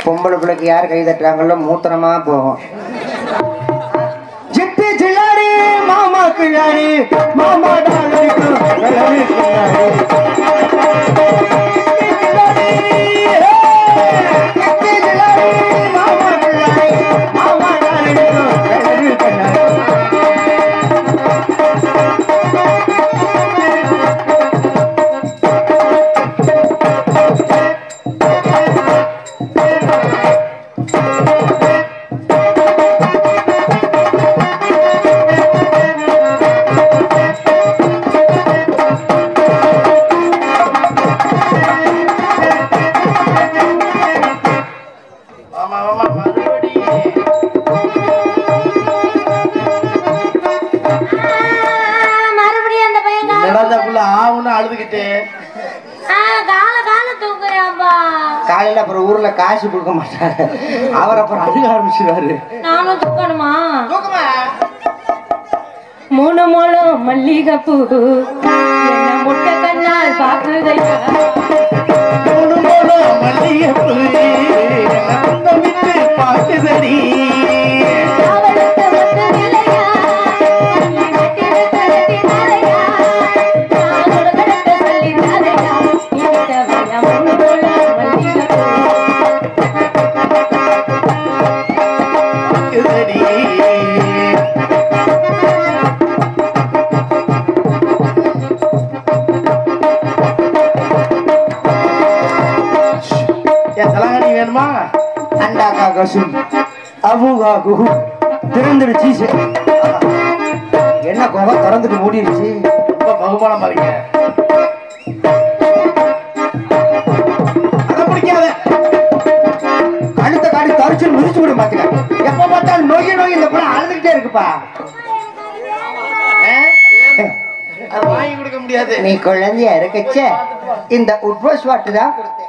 பொம்பளை பிள்ளைக்கு யார் கை தட்டுறாங்களோ மூத்திரமா போகும் ஜிட்டு ஜில்லாடி மாமா கிழாடி மாமா டாலடிக்கும் கிழவி கிழாடி. ஜிட்டு ஜில்லாடி, மாமா கிழாடி, மாமா டாலடிக்கும் கிழவி கிழாடி. ஆமா ஆமா மறுபடியும் மறுபடியும் அந்த பையன் கால நடந்த புள்ள ஆவுன்னு அழுதுகிட்டு கால கால தூக்குறான்பா காலையில அப்புறம் ஊர்ல காசு கொடுக்க மாட்டாரு அவர் அப்புறம் அழுக ஆரம்பிச்சிருவாரு நானும் தூக்கணுமா தூக்கமா மூணு மூலம் மல்லிகைப்பூ என்ன முட்டை கண்ணால் பாக்குதையா மூணு மூலம் மல்லிகைப்பூ என்ன முத்தமிட்டு பாக்குதடி அவளுக்கு வந்து நிலையா அள்ளி வெட்டி வெட்டி தரையா நான் கொடுக்கறத சொல்லி தரையா இந்த பையன் மூணு மூலம் மல்லிகைப்பூ பாக்குதடி என் தலகாணி வேணுமா அண்டா காசும் அவுகா குஹு திறந்துடுச்சு சே- என்ன குகை திறந்துட்டு மூடிடுச்சு ரொம்ப பகுமானமா இருக்கீங்க அடம் பிடிக்காத கழுத்த காடி தரிச்சு முடிச்சு விட மாத்துக்க எப்ப பார்த்தாலும் நோய் நோய் இந்த படம் அழுதுகிட்டே இருக்குப்பா ஆ? அது வாங்கி கொடுக்க முடியாது நீ குழந்தையா இருக்கச்ச இந்த உட்வாஷ் வாட்டு தான் கொடுத்தேன்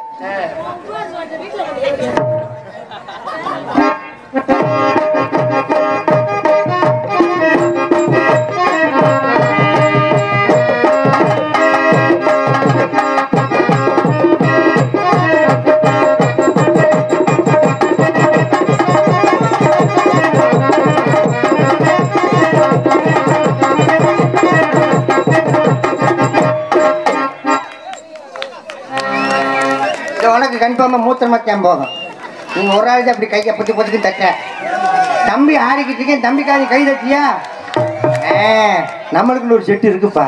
இது உனக்கு கன்ஃபார்மா மூத்திரமா தான் போகும் நீங்க ஒரு ஆள் தான் அப்படி கையை பொத்தி பொத்திக்கு தட்ட தம்பி ஆடிக்கிட்டு இருக்கேன் தம்பிக்காரி கை தட்டியா ஆ, நம்மளுக்குள்ள ஒரு செட்டு இருக்குப்பா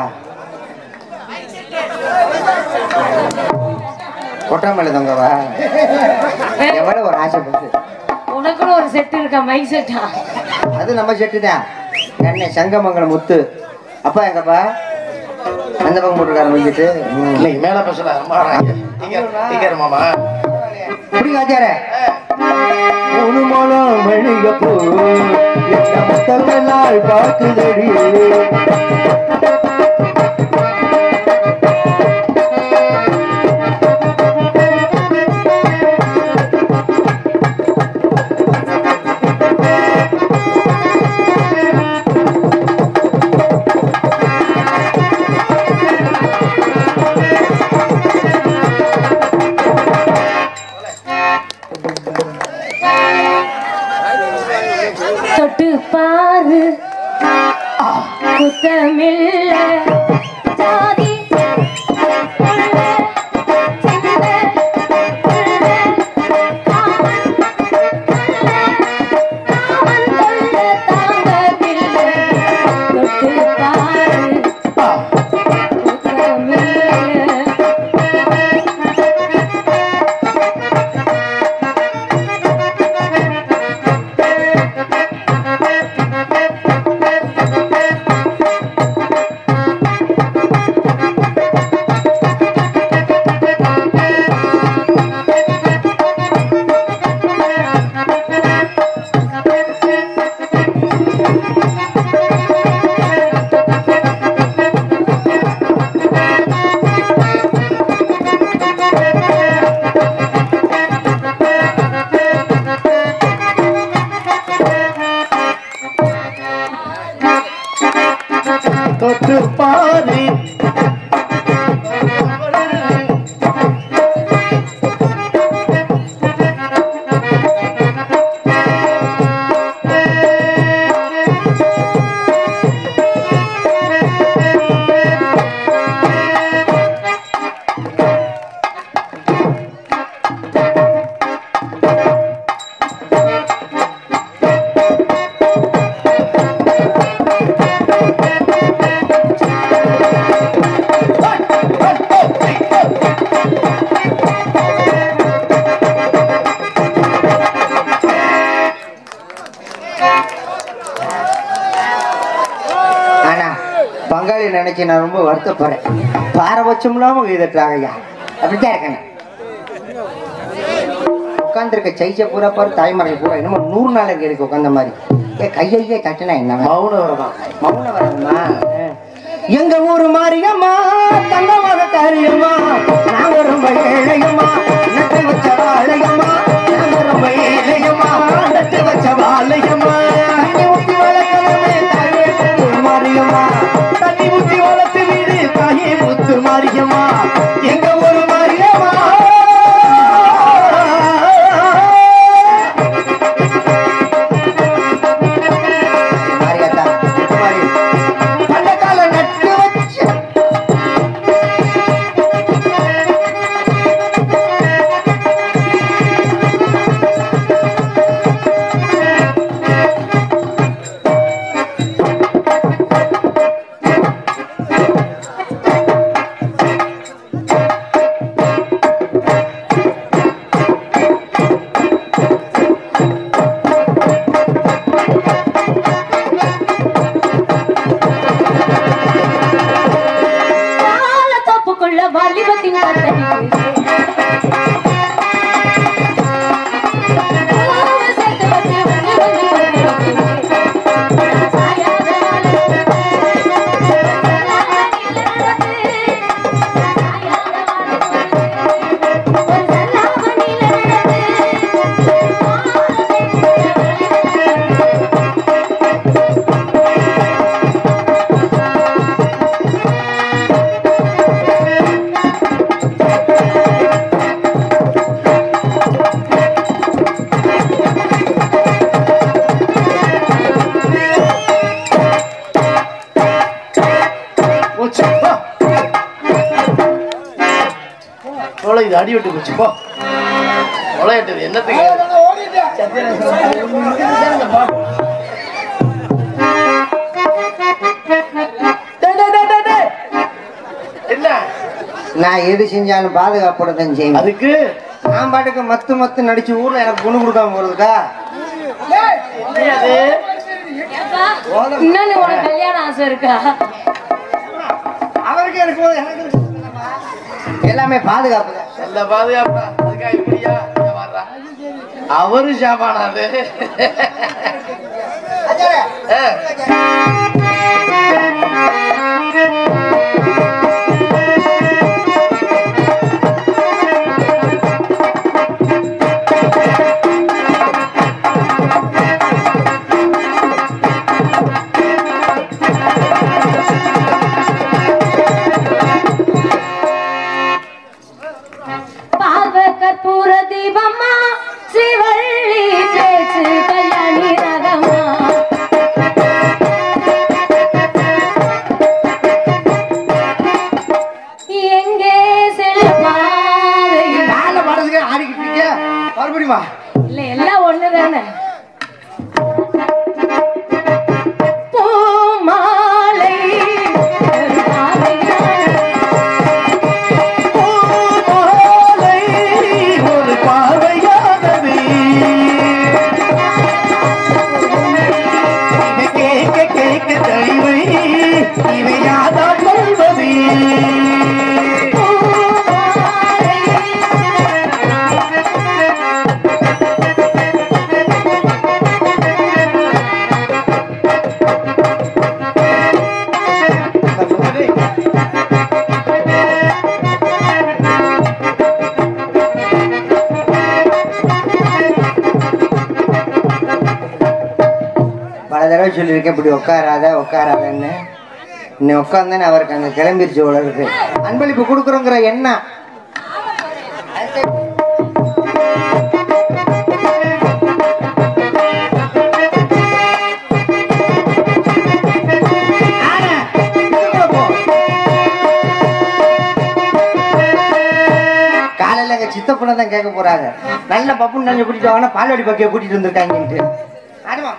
கொட்டாமலை தங்கவா எவ்வளவு ஒரு ஆசைப்பட்டு உனக்குன்னு ஒரு செட் இருக்கா மைக் செட்டா அது நம்ம செட்டு தான் கண்ணே சங்கமங்கலம் முத்து அப்பா எங்கப்பா அந்த பக்கம் போட்டுருக்காரு முடிஞ்சிட்டு இல்லைங்க மேல பேசல இங்க இங்க இரு மாமா இப்படி காத்தியார மூணு மூலம் மணிகப்பூ என்ன முத்தங்களால் பார்க்குதடி தொட்டு பாரு குத்தமில்ல ரொம்ப வருத்தப்படுறேன் பாரபட்சம் இல்லாம கை தட்டுறாங்க ஐயா அப்படித்தான் இருக்கேன் உட்காந்துருக்க சைச்ச பூரா பாரு தாய்மறை பூரா என்னமோ நூறு நாளைக்கு இருக்கு உட்காந்த மாதிரி ஏ கையையே தட்டினா என்ன மௌன வரதான் மௌன வரணுமா எங்க ஊரு மாரியம்மா தங்கமாக காரியம்மா நாங்க ரொம்ப ஏழையம்மா நட்டு வச்ச வாழையம்மா நாங்க ரொம்ப ஏழையம்மா நட்டு வச்ச வாழையம்மா தண்ணி ஊத்தி வளர்க்கணுமே தாயே முத்து மாரியம்மா தண்ணி ஊத்தி வளர்த்து வீடு தாயே முத்து மாரியம்மா எங்க ஊரு மாரியம்மா மாரியாத்தா மாரி பண்டக்கால நட்டு வச்சு தோப்புக்குள்ள வாலிபத்தின் போச்சு போ. தோலை இது அடி விட்டு போச்சு போ தொலையிட்டது என்னத்துக்கு டேய், டேய், டேய், டேய், டேய். என்ன நான் எது செஞ்சாலும் பாதுகாப்புடன் செய்வேன் அதுக்கு நான் பாட்டுக்கு மத்து மத்து நடிச்சு ஊர்ல எனக்கு பொண்ணு கொடுக்காம போறதுக்கா என்ன அது இன்னொன்னு உனக்கு கல்யாண ஆசை இருக்கா அவருக்கு எனக்கு எனக்கு இருக்கு. எல்லாமே பாதுகாப்பு தான் நல்ல பாதுகாப்பா அதுக்கா இப்படியா இங்க வாடா. அவரு ஷாபானா அது ஆ. பார்வ கற்பூர தீபம்மா ஸ்ரீவள்ளி பேச்சு கல்யாணி ரகமா எங்கே செல்வாய் கால பாடுறதுக்கு ஆடிக்கிட்டு இருக்கியா மறுபடியுமா இல்ல எல்லாம் ஒண்ணுதானே பூமாலை ஒரு பாவையாய் ஒரு பார்வையானது இதை கேட்க கேட்க தெளிவை இவை யாதான் சொல்வது பல தடவை சொல்லியிருக்கேன் இப்படி உட்காராத உட்காராதன்னு இன்னும் உட்காந்தேன்னு அவருக்கு அங்கே கிளம்பிருச்சு உலருக்கு அன்பளிப்பு கொடுக்குறோங்கிற எண்ணம் ஆனா, இதுக்குள்ள போ. காலையில எங்க சித்தப்பனை தான் கேட்க போறாங்க நல்ல பப்புன்னு நஞ்சு கூட்டிட்டு வாங்கன்னா பால்வாடி பக்கைய கூட்டிட்டு வந்திருக்காங்கன்ட்டு ஆடுமா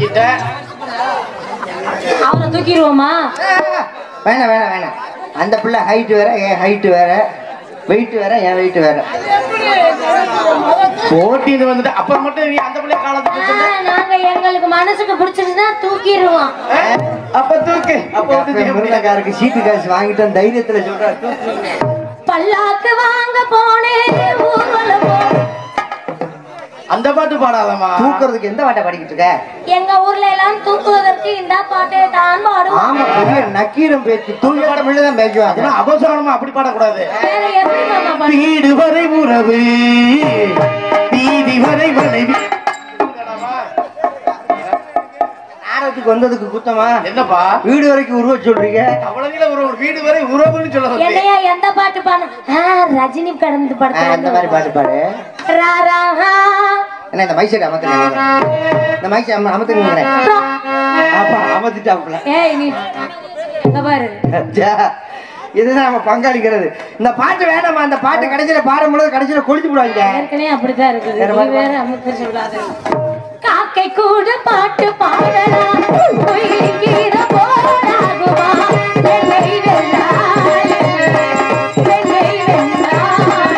தூக்கிட்ட அவரை தூக்கிடுவோமா வேணாம் வேணாம் வேணாம் அந்த பிள்ளை ஹைட் வேற என் ஹைட் வேற வெயிட் வேற என் வெயிட் வேற போட்டின்னு வந்துட்டு அப்புறம் மட்டும் நீ அந்த பிள்ளை காலத்துக்கு ஆ, சொன்ன. நாங்க எங்களுக்கு மனசுக்கு பிடிச்சிருந்தா தூக்கிடுவோம் ஆ, அப்ப தூக்கு அப்ப வந்து தூக்க முடியாது. முருங்கக்காரருக்கு சீட்டு காசு வாங்கிட்டோம் தைரியத்துல சொல்றாரு பல்லாக்கு வாங்க போனேன் ஊர்வலம் போ அந்த பாட்டு பாடாதம்மா தூக்குறதுக்கு எந்த வாட்டை படிக்கிட்டு இருக்க எங்க ஊர்ல எல்லாம் தூக்குவதற்கு இந்த பாட்டை தான் பாடுவோம் ஆமா பெரிய நக்கீரம் பேச்சு தூங்க பாடம் தான் பேசுவாங்க அதெல்லாம் அபசரமா அப்படி பாடக்கூடாது வேற எப்படி மாமா பாடு வீடு வரை உறவு வீதி வரை மனைவி நாடகத்துக்கு வந்ததுக்கு குத்தமா என்னப்பா வீடு வரைக்கும் உருவ சொல்றீங்க அவ்வளவுல ஒரு ஒரு வீடு வரை உறவுன்னு சொல்ல வந்து என்னையா எந்த பாட்டு பாடு ஆ, ரஜினி கடந்து ஆ, அந்த மாதிரி பாட்டு பாடு ராரா என்ன இந்த மைசைடு அமர்த்துங்க இந்த மைசை அம அமர்த்துங்க அப்பா அமர்த்திட்டாப்புல ஏய் நீ இங்க பாரு அச்சா, இதுதான் நம்ம பங்காளிக்கிறது இந்த பாட்டு வேணாமா அந்த பாட்டு கடைசியில பாடும்போது கடைசியில கொளுத்து போடுவாங்க ஏற்கனவே அப்படித்தான் இருக்குது வேற நீ பாட்டு வேற அமுக்க சொல்லாத காக்கை கூட பாட்டு பாடலாம் குயிலிக்கிற போராகுமா வெள்ளை வெள்ளாய் வெள்ளை வெள்ளாய்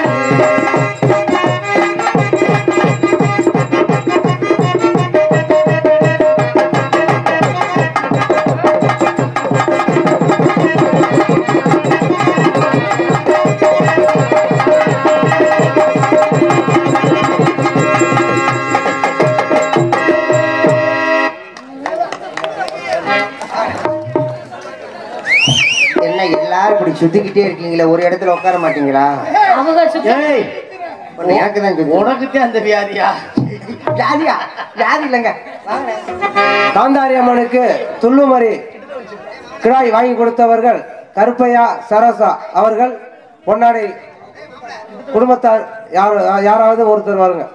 என்ன எல்லாரும் இப்படி சுத்திக்கிட்டே இருக்கீங்களே ஒரு இடத்துல உட்கார மாட்டீங்களா அவங்க சுத்தி ஏய் ஒண்ணு எனக்கு தான் சுத்தி உனக்குத்தே அந்த வியாதியா ஜாதியா ஜாதி இல்லைங்க வாங்க காந்தாரி அம்மனுக்கு துள்ளுமரி கிடாய் வாங்கி கொடுத்தவர்கள் கருப்பையா சரசா அவர்கள் பொன்னாடை குடும்பத்தார் யார் யாராவது ஒருத்தர் வருங்க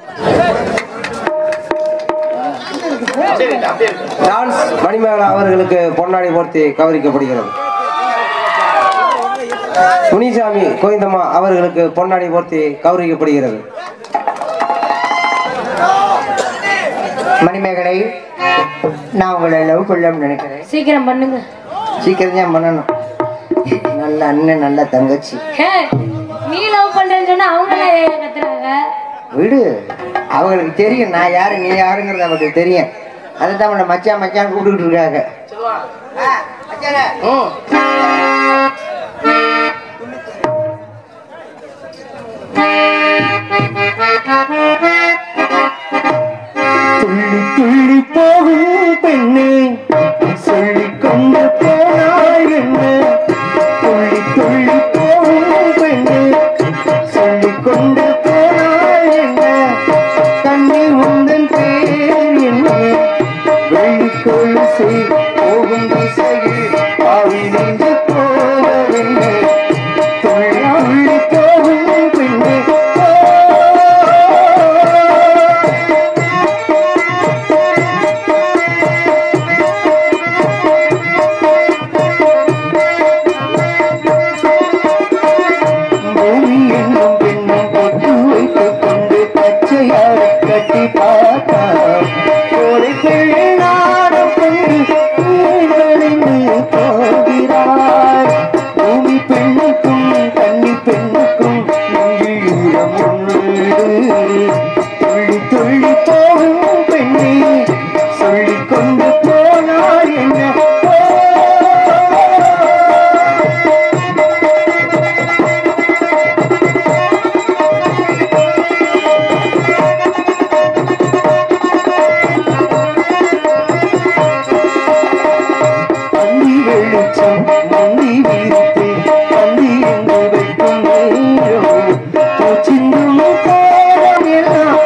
அப்படியே இருக்கு, அப்படியே இருக்கு. டான்ஸ் மணிமேகலா அவர்களுக்கு பொன்னாடை போர்த்தி கௌரிக்கப்படுகிறது முனிசாமி கோவிந்தம்மா அவர்களுக்கு பொன்னாடை போர்த்தி கௌரிக்கப்படுகிறது மணிமேகலை நான் உங்களை லவ் பண்ணலாம்னு நினைக்கிறேன் சீக்கிரம் பண்ணுங்க சீக்கிரம் தான் பண்ணணும் நல்ல அண்ணன் நல்ல தங்கச்சி ஹே, நீ லவ் பண்றேன்னு சொன்னா அவங்க எல்லாம் ஏன் கத்துறாங்க விடு அவங்களுக்கு தெரியும் நான் யாரு நீ யாருங்கிறது அவங்களுக்கு தெரியும் அதை தான் அவனை மச்சான் மச்சான் கூப்பிட்டுக்கிட்டு இருக்காங்க ம். துள்ளி துள்ளி போகும் பெண்ணே சொல்லிக் கொண்டு போனாய் என்ன துள்ளி துள்ளி போகும் பெண்ணே சொல்லிக் கொண்டு போனாய் என்ன கண்ணில் உந்தன் பேர் என்ன வெள்ளிக்கொலுசை போகும் திசையில் ஆவி நின்று போகவில்லை துள்ளி துள்ளி போகும் பெண்ணே ஓ பூமி என்னும் பெண்ணும் பொட்டு வைத்துக் கொண்டு பச்சையாக கட்டி பார்த்தார் ஒரு நாடம் கொண்டு வீடழிந்து போகிறார் பூமி பெண்ணுக்கும் கன்னி பெண்ணுக்கும் ஈரம் ஒன்று துள்ளி துள்ளி போகும் பெண்ணை சொல்லிக் கொண்டு போனார் என்ன பந்தி வெளிச்சம் மந்தி வீரித்து பந்தி என்று வைக்கும் நேரம் பூச்சிந்தும் கோலம் எல்லாம்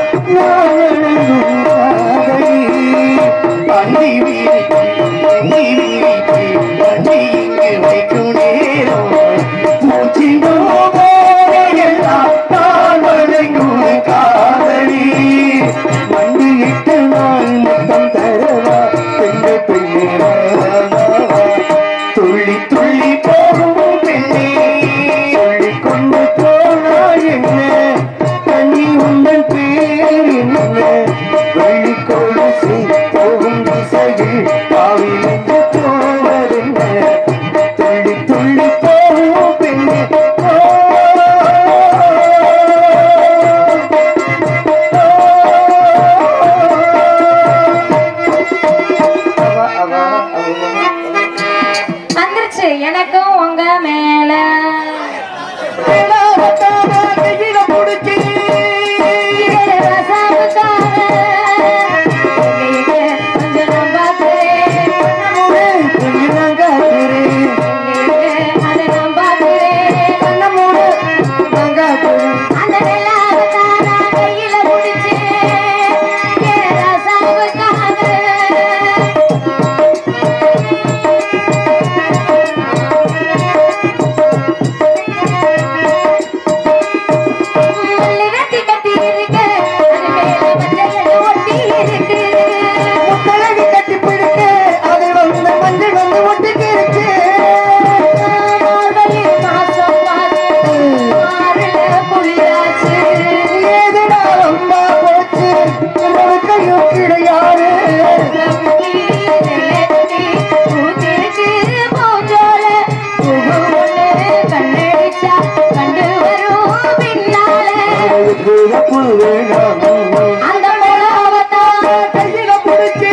இழப்பு வேணாம் அந்த புறாவத்தான் கையில பிடிச்சி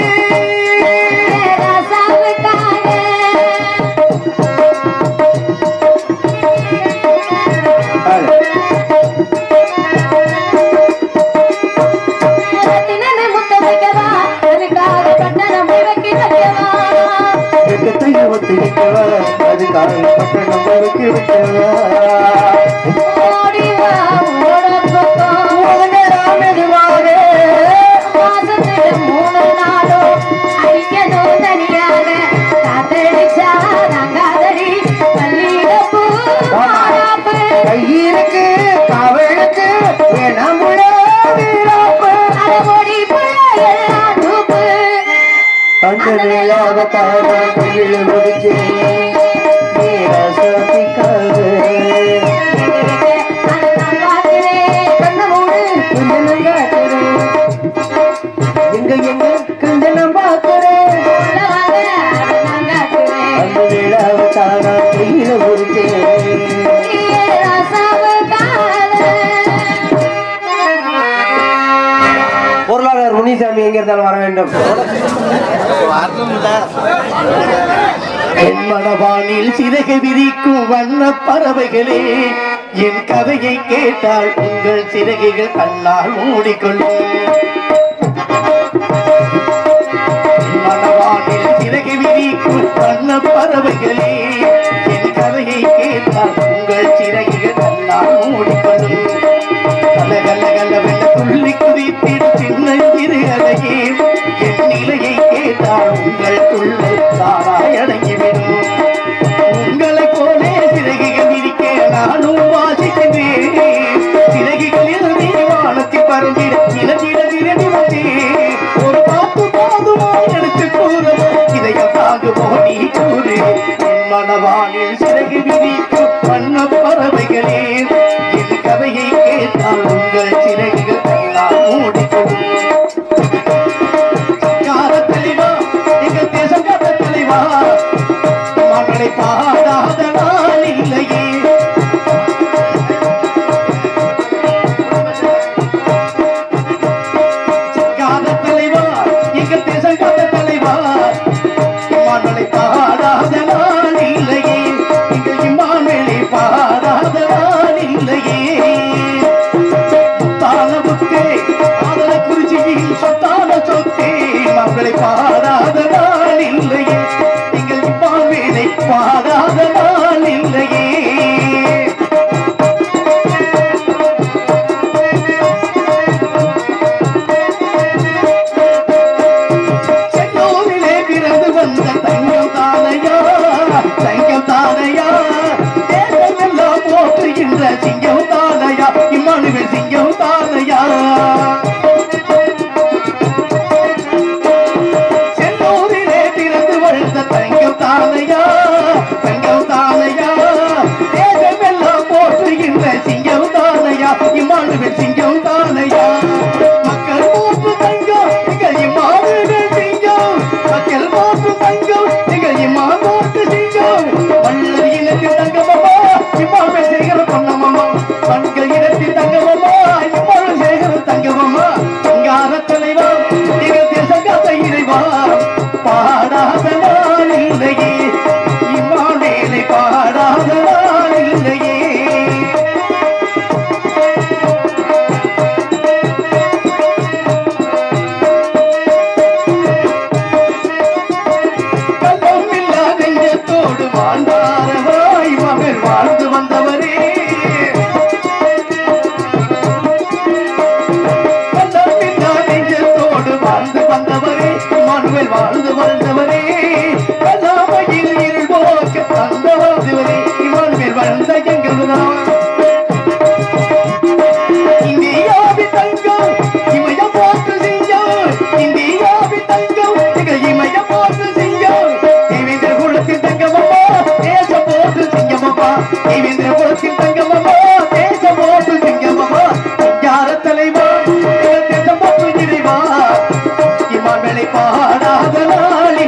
ராசாவுக்காக ரத்தினமே முத்த வைக்கவா எனக்காக பட்டணம் போய் வைக்க வைக்கவா வெக்கத்தைய ஒத்தி வைக்கவா அதுக்காக பட்டணம் வைக்க வைக்கவா ஓடி வா ஓட பக்கம் மோகனராம் மெதுவாக மாசத்துல மூணு நாளும் அடிக்கணும் தனியாக காத்தடிச்சா ரங்காதடி பள்ளியிடப்பு மாறாப்பு கையிருக்கு காவலுக்கு வேணாமுள்ள வீராப்பு அடமொழி புள்ள எல்லாம் தூப்பு அந்த நிலாக தாரா கையில் முடிச்சு நீராசத்திக்காக அதை நான் பார்க்கிறேன் கண்ண மூடு கொஞ்சம் காட்டுறேன் எங்க எங்க கஞ்சனம் பார்க்கிறேன் உள்ள வாங்க அதை நான் காட்டுவேன் அந்த நிலாக தாரா கையில் முடிச்சேன் நீயே ராசாவுக்காக பொருளாளர் முனிசாமி எங்க இருந்தாலும் வர வேண்டும் என் மனவானில் சிறகு விரிக்கும் வண்ண பறவைகளே என் கதையை கேட்டால் உங்கள் சிறகுகள் கண்ணால் மூடிக்கொள்ளும் என் மனவானில் சிறகு விரிக்கும் வண்ண பறவைகளே என் கதையை கேட்டால் உங்கள் சிறகுகள் கண்ணால் மூடிக்கொள்ளும் கல கல கலவென துள்ளி குதித்திடும் சின்ன இருகலையே என் நிலையை கேட்டால் உங்கள் துள்ளல் தானாய் அடங்கிவிடும் உங்களை போலே சிறகுகள் விரிக்க நானும் வாசிக்கின்றேன் சிறகுகளில் நீ வானத்தில் பறந்திட இனத்திட விரடி வந்தேன் ஒரு காப்பு போதுமா எனக்கு கூறவோ இதயம் தாங்குமோ நீ கூறு என் மனவானில் சிறகு விரிக்கும் வண்ண பறவைகளே என் கதையை கேட்டால் உங்கள் சிறகுகள் கண்ணால் மூடிக்கொள்ளும் கார தெளிவா எங்கள் தேசம் காத்த தெளிவா மகளை பாடாத நாள் இல்லையே காத தலைவா எங்கள் தேசம் காத்த தலைவா மகளை பாடாத நாள் இல்லையே எங்கள் இம்மானே பாடாத நாள் இல்லையே தாளமுத்தே ஆதல குறிச்சியில் சொத்தான சொத்தே மகளை பாடாத நாள் இல்லையே எங்கள் இப்பாவேலை பாடாத நாள் இல்லையே செங்கோவிலே பிறந்து வந்த தங்கம் தானையா தங்கம் தானையா தேசமெல்லாம் போற்றுகின்ற சிங்கம் தானையா இம்மானுவேல் சிங்கம் தானையா செங்கோவிலே பிறந்து வளர்ந்த தங்கம் தானையா தங்கம் தானையா தேசமெல்லாம் போற்றுகின்ற சிங்கம் தானையா இம்மானுவேல் சிங்கம் தானையா மக்கள் மூன்று தங்கம் எங்கள் இம்மானுவேல் சிங்கம் மக்கள் மூன்று தங்கம் எங்கள் இம்மானோட்டு சிங்கம் வள்ளல் இனத்தில் தங்கமம்மா இம்மாவே சேகர பொன்னமம்மா பண்கள் இடத்தில் தங்கமம்மா இம்மாவு சேகர தங்கமம்மா சிங்கார தலைவா எங்கள் தேச கதை இறைவா பாடாத நாள் இல்லையே இம்மாவேலை பாடாத நாள் இல்லையே கள்ளமில்லா நெஞ்சத்தோடு வாழ்ந்தாரவாய் மகள் வாழ்ந்து வந்தவரே கள்ளமில்லா நெஞ்சத்தோடு வாழ்ந்து வந்தவரே மனுவல் வாழ்ந்து வந்தவரே கல்லாமையில் இருள் போக்க தந்த வாழ்ந்தவரே இவன் வாழ்ந்த எங்கள் தான் இந்தியாவின் தங்கம் இமய போற்று சிங்கம் இந்தியாவின் தங்கம் எங்கள் இமய போற்று சிங்கம் தேவேந்திர குலத்தின் தங்கமம்மா தேச போற்று சிங்கமம்மா தேவேந்திர குலத்தின் தங்கமம்மா தேச போற்று சிங்கமம்மா யார தலைவா எங்கள் தேசம் போற்று இறைவா இமான்களை பாடாத நாள்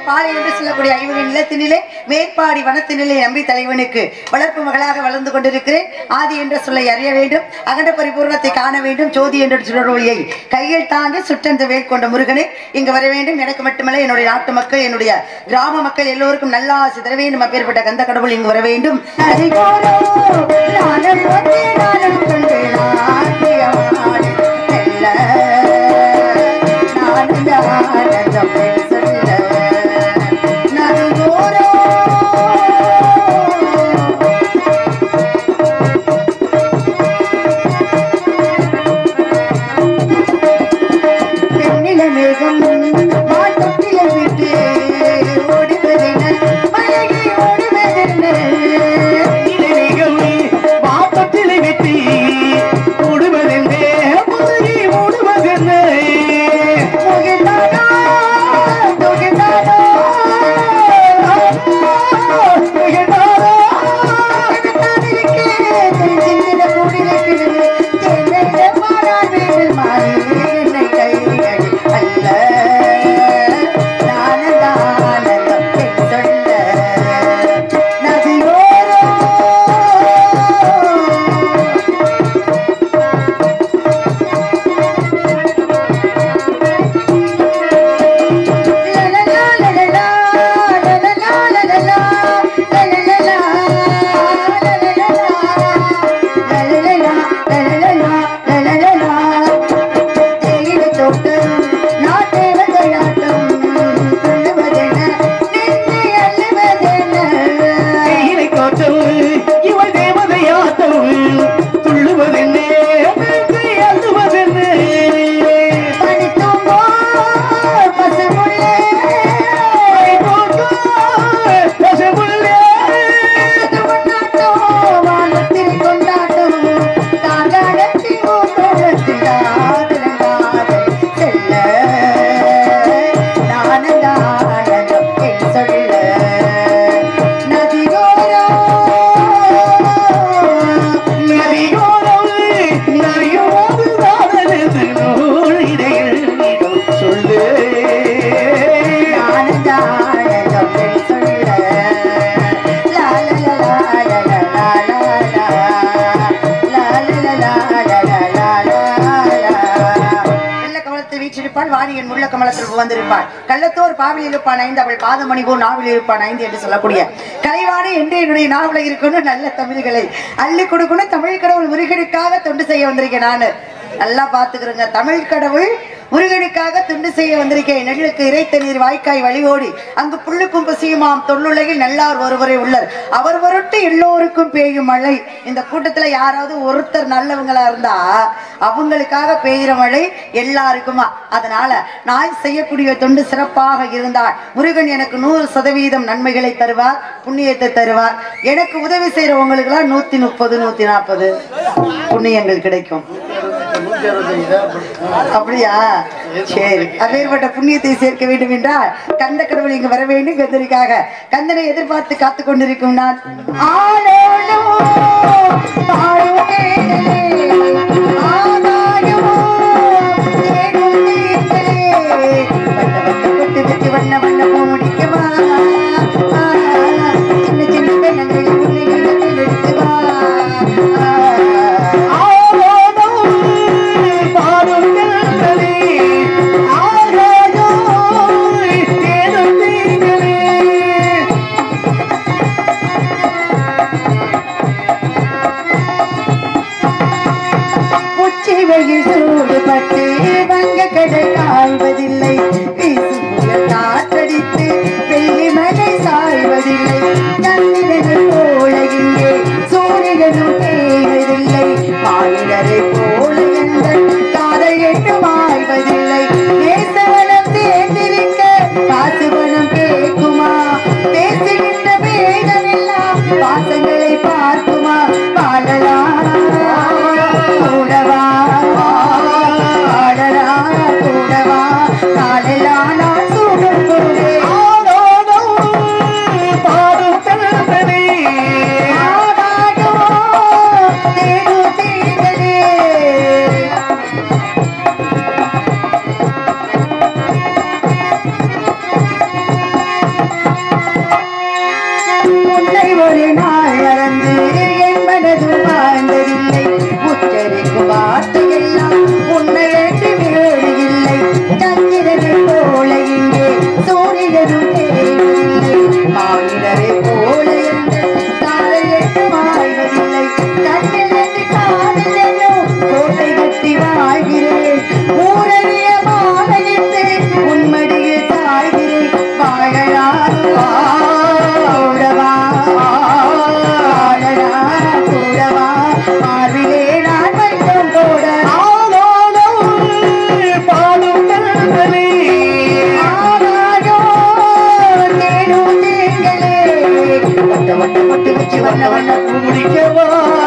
பாலை என்று சொல்லக்கூடிய ஐவகை நிலத்தினிலே மேற்பாடி வனத்தினிலே நம்பி தலைவனுக்கு வளர்ப்பு மகளாக வளர்ந்து கொண்டிருக்கிறேன் ஆதி என்ற சொல்லை அறிய வேண்டும் அகண்ட பரிபூர்ணத்தை காண வேண்டும் ஜோதி என்ற சுடரொளியை கையில் தாங்கி சுட்டந்த வேல் கொண்ட முருகனே இங்கு வர வேண்டும் எனக்கு மட்டுமல்ல என்னுடைய நாட்டு மக்கள் என்னுடைய கிராம மக்கள் எல்லோருக்கும் நல்லா சிதற வேண்டும் அப்பேற்பட்ட கந்த கடவுள் இங்கு வர வேண்டும் ஹரிகோரோ, நானும் ஒன்றே நானும் கொண்டு நாட்டியமாடி செல்ல. நானும் ஆனந்தம் சொல்ல. நறுகோரோ, தென்னில மேகம் மாற்றத்தில விட்டு ஓடுவதென மயங்கி ஓடுவதென்ன வாப்பத்திலே வெட்டி ஓடுவதென்றே முருகி ஓடுவதென்ன முகிலாடா, முகிலாடா, முகிலாடா. கவிதானிருக்கே, சின்ன கூடியிருக்கிறது. தேனையில மாறான் வேண்டில் மாறி என்னை கைகள் அல்ல. நானதானந்தம் பெண் சொல்ல. நதியோரம் கையிலை காட்டும் இவள் தேவதையாட்டம் துள்ளுவதென்னே வெற்றி அள்ளுவதென்னே பசுமுள்ளே நரியோரம் நரியோடு தானது நூலிடையில் சொல்லு வீச்சிருப்பாள் வாணியன் முள்ள கமலத்தில் வந்திருப்பாள் கள்ளத்தோர் பாவில் இருப்பான் ஐந்து அவள் பாதமணி போல் நாவில் இருப்பான் ஐந்து என்று சொல்லக்கூடிய கலைவாணி என்று என்னுடைய நாவல இருக்கணும் நல்ல தமிழ்களை அள்ளி கொடுக்கணும் தமிழ் கடவுள் முருகனுக்காக தொண்டு செய்ய வந்திருக்கேன் நானு நல்லா பாத்துக்கிறேங்க தமிழ் கடவுள் முருகனுக்காக துண்டு செய்ய வந்திருக்கேன் நெல்லுக்கு இறைத்த நீர் வாய்க்காய் வழியோடி அங்கு புல்லுக்கும் பசியுமாம் தொல்லுலகில் நல்லார் ஒருவரே உள்ளர் அவர் பொருட்டு எல்லோருக்கும் பெய்யும் மழை இந்த கூட்டத்துல யாராவது ஒருத்தர் நல்லவங்களா இருந்தா அவங்களுக்காக பெய்கிற மழை எல்லாருக்குமா அதனால நான் செய்யக்கூடிய தொண்டு சிறப்பாக இருந்தால் முருகன் எனக்கு நூறு சதவீதம் நன்மைகளை தருவார் புண்ணியத்தை தருவார் எனக்கு உதவி செய்யறவங்களுக்கு எல்லாம் நூத்தி முப்பது நூத்தி நாற்பது புண்ணியங்கள் கிடைக்கும் அப்படியா சரி அப்பேற்பட்ட புண்ணியத்தை சேர்க்க வேண்டும் என்றால் கந்த கடவுள் இங்கு வர வேண்டும் கந்தனுக்காக கந்தனை எதிர்பார்த்து காத்துக் கொண்டிருக்கும் நான் ஆளோளோ, தாழ்வே, ஆகாயமோ, தேடும் தீங்களே. வட்ட வட்ட பொட்டு வச்சு வண்ண வண்ண பூ முடிக்கவா ஆ, சின்ன சின்ன பெண்ணங்களை உன்னை கண்ணத்தில் எடுத்து வா ஆ, ஆரோதம் பாடும் கண்களே ஆராயோ தேடும் தீங்களே உச்சி வெயில் சூடுபட்டு வங்க கடை காய்வதில்லை வீசும் புயல் காற்றடித்து வெள்ளி மழை சாய்வதில்லை சந்திரனை போல இங்கே சூரியனும் தேய்வதில்லை மாநிலரை போல எந்த காதல் எட்டும் ஆய்வதில்லை நேசவனம் சேர்ந்திருக்க காசு பணம் கேட்குமா பேசுகின்ற வேதமெல்லாம் பாசங்களை பார்க்குமா வாழலாம் கூடவா ஆடலா கூடவா காலை பாடும் கண்களே ஆராயோ தேனும் தேங்களே வட்ட வட்ட பட்டு வச்சு வண்ண வண்ண பூ முடிக்கவா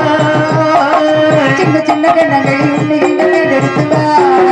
சின்ன சின்ன கண்ணங்களை உன்னை எடுத்து வா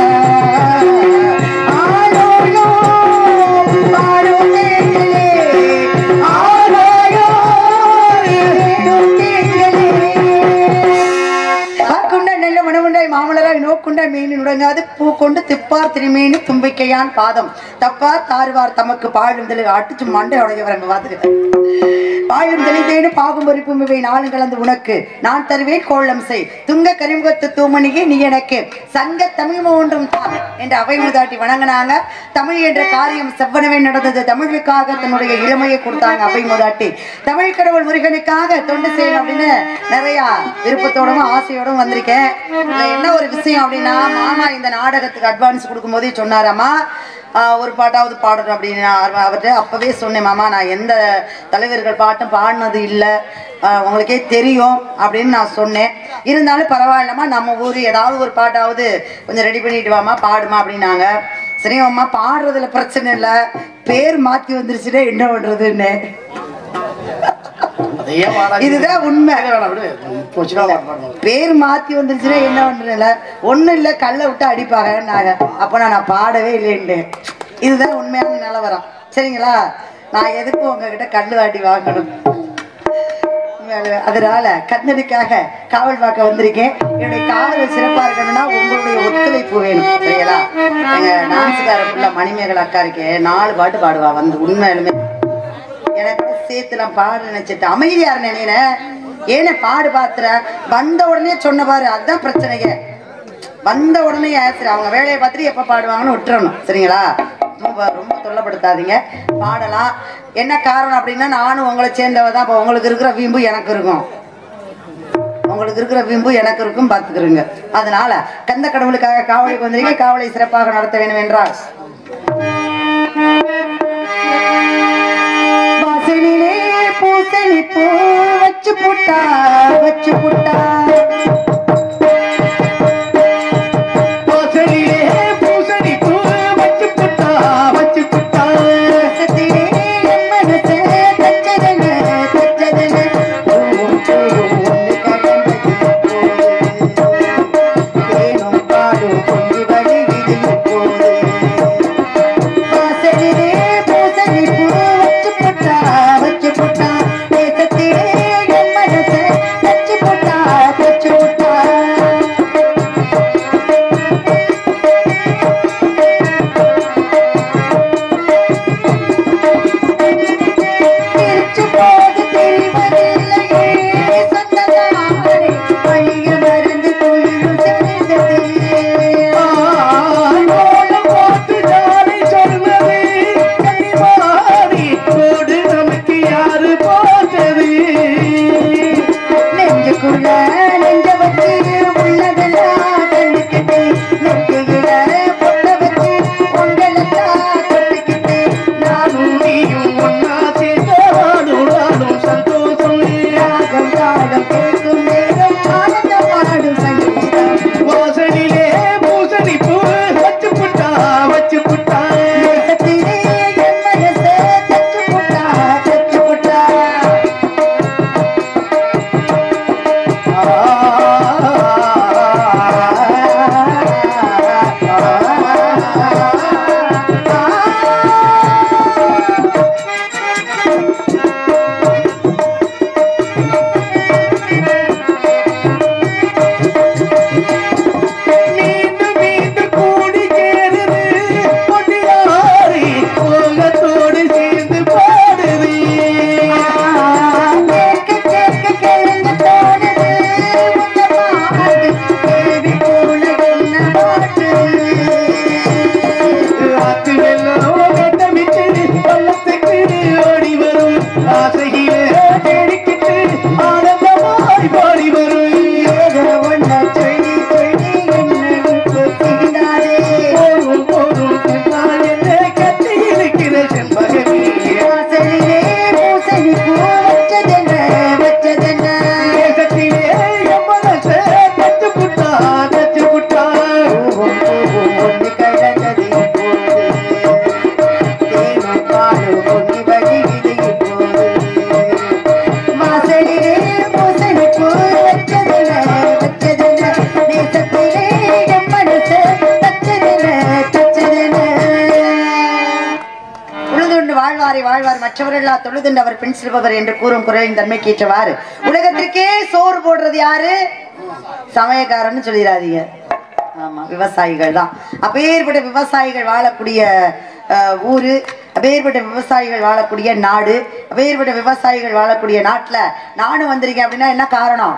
ஆரோயோ பாரோ தேங்களே ஆரோயோ தேனும் தேங்களே ஆக்குண்ட நெல்ல மனமுண்டாய் மாமலராய் நோக்குண்டாய் மீனி நுடங்காது பூ கொண்டு திப்பார் திருமேனி தும்பிக்கையான் பாதம் தப்பார் தாறுவார் தமக்கு பாழும் தெளி அடிச்சு மண்டை உடையவரங்க பார்த்துக்கிட்டேன் பாழும் தெளிதேனு பாகும் பறிப்பும் இவை நாளும் கலந்து உனக்கு நான் தருவேன் கோலம் செய் துங்க கரிமுகத்து தூமணியே நீ எனக்கு சங்க தமிழ் ஒன்றும் தான் என்று அவை முதாட்டி வணங்கினாங்க தமிழ் என்ற காரியம் செவ்வனவே நடந்தது தமிழுக்காக தன்னுடைய இளமையை கொடுத்தாங்க அவை முதாட்டி தமிழ் கடவுள் முருகனுக்காக தொண்டு செய்யணும் அப்படின்னு நிறைய விருப்பத்தோடும் ஆசையோடும் வந்திருக்கேன் இதுல என்ன ஒரு விஷயம் அப்படின்னா மாமா இந்த நாடகத்துக்கு அட்வான்ஸ் கொடுக்கும்போதே சொன்னாராமா ஆஹ் ஒரு பாட்டாவது பாடணும் அப்படின்னு நான் அவர்- அவர்கிட்ட அப்பவே சொன்னேன் மாமா நான் எந்த தலைவர்கள் பாட்டும் பாடினது இல்லை உங்களுக்கே தெரியும் அப்படின்னு நான் சொன்னேன் இருந்தாலும் பரவாயில்லம்மா நம்ம ஊர் ஏதாவது ஒரு பாட்டாவது கொஞ்சம் ரெடி பண்ணிட்டு வாமா பாடுமா அப்படின்னாங்க சரி அம்மா பாடுறதுல பிரச்சனை இல்லை பேர் மாத்தி வந்துருச்சுன்னா என்ன பண்றதுன்னு அதையே பாடாதீங்க. இதுதான் உண்மை. சரி, வேணாம், விடு. போச்சுன்னா பாடு, பாடு. பேர் மாத்தி வந்துருச்சுன்னா என்ன பண்றேன்ல ஒண்ணும் இல்ல கல்லை விட்டு அடிப்பாங்கன்னாங்க அப்ப நான் நான் பாடவே இல்லைன்னு இதுதான் உண்மையான நிலவரம் சரிங்களா நான் எதுக்கும் உங்ககிட்ட கல்லு வாட்டி வாங்கணும் உண்மையாலுமே. அதனால கண்ணனுக்காக காவல் பார்க்க வந்திருக்கேன் என்னுடைய காவல் சிறப்பா இருக்கணும்னா உங்களுடைய ஒத்துழைப்பு வேணும் சரிங்களா எங்க டான்ஸுக்கார ஃபுல்லா மணிமேகலை அக்கா இருக்கே நாலு பாட்டு பாடுவா வந்து உண்மையாலுமே எனக்கு சேர்த்து நான் பாடு நினைச்சிட்டு அமைதியா நினைன ஏன பாடு பாத்துற வந்த உடனே சொன்ன பாரு அதுதான் பிரச்சனையே வந்த உடனே சரி அவங்க வேலையை பார்த்துட்டு எப்ப பாடுவாங்கன்னு விட்டுறணும் சரிங்களா ரொம்ப ரொம்ப தொல்லப்படுத்தாதீங்க பாடலாம் என்ன காரணம் அப்படின்னா நானும் உங்களை சேர்ந்தவ தான் இப்போ உங்களுக்கு இருக்கிற வீம்பு எனக்கு இருக்கும் உங்களுக்கு இருக்கிற வீம்பு எனக்கு இருக்கும் பார்த்துக்கிறோங்க அதனால கந்த கடவுளுக்காக காவலுக்கு வந்தீங்க காவலை சிறப்பாக நடத்த வேண்டும் என்றால் வாசலிலே பூசணி பூ வச்சு புட்டா வச்சு புட்டா வாசலிலே பூசணி பூ வச்சு புட்டா வச்சு புட்டா ரசத்திலே என் மனசே தச்சதென, தச்சதென. பூவும் பூவும் ஒன்று கலந்தது இப்போது. தேனும் பாலும் பொங்கி வழியுது இப்போது. வாசலிலே பூசணி பூ வச்சு புட்டா, வச்சு புட்டா. தேசத்திலே என் மனசே தச்சு புட்டா, தச்சு புட்டா. ஒன்று கழகது இப்போது தேனும் பாலும் பொங்கி வழியுது இப்போது வாசலிலே பூசணி பூ வச்சதில்ல வச்சதில்ல நேசத்திலே என் மனசு தச்சதில்ல தச்சதில்ல உழுதுண்டு வாழ்வாரை வாழ்வார் மற்றவர்களா தொழுதுண்டு அவர் பின் செல்பவர் என்று கூறும் குரலின் தன்மைக்கு ஏற்றவாறு உலகத்திற்கே சோறு போடுறது யாரு சமயக்காரன்னு சொல்லிடாதீங்க ஆமா விவசாயிகள் தான் அப்பேற்பட்ட விவசாயிகள் வாழக்கூடிய அஹ், ஊரு அப்பேற்பட்ட விவசாயிகள் வாழக்கூடிய நாடு அப்பேற்பட்ட விவசாயிகள் வாழக்கூடிய நாட்டுல நானும் வந்திருக்கேன் அப்படின்னா என்ன காரணம்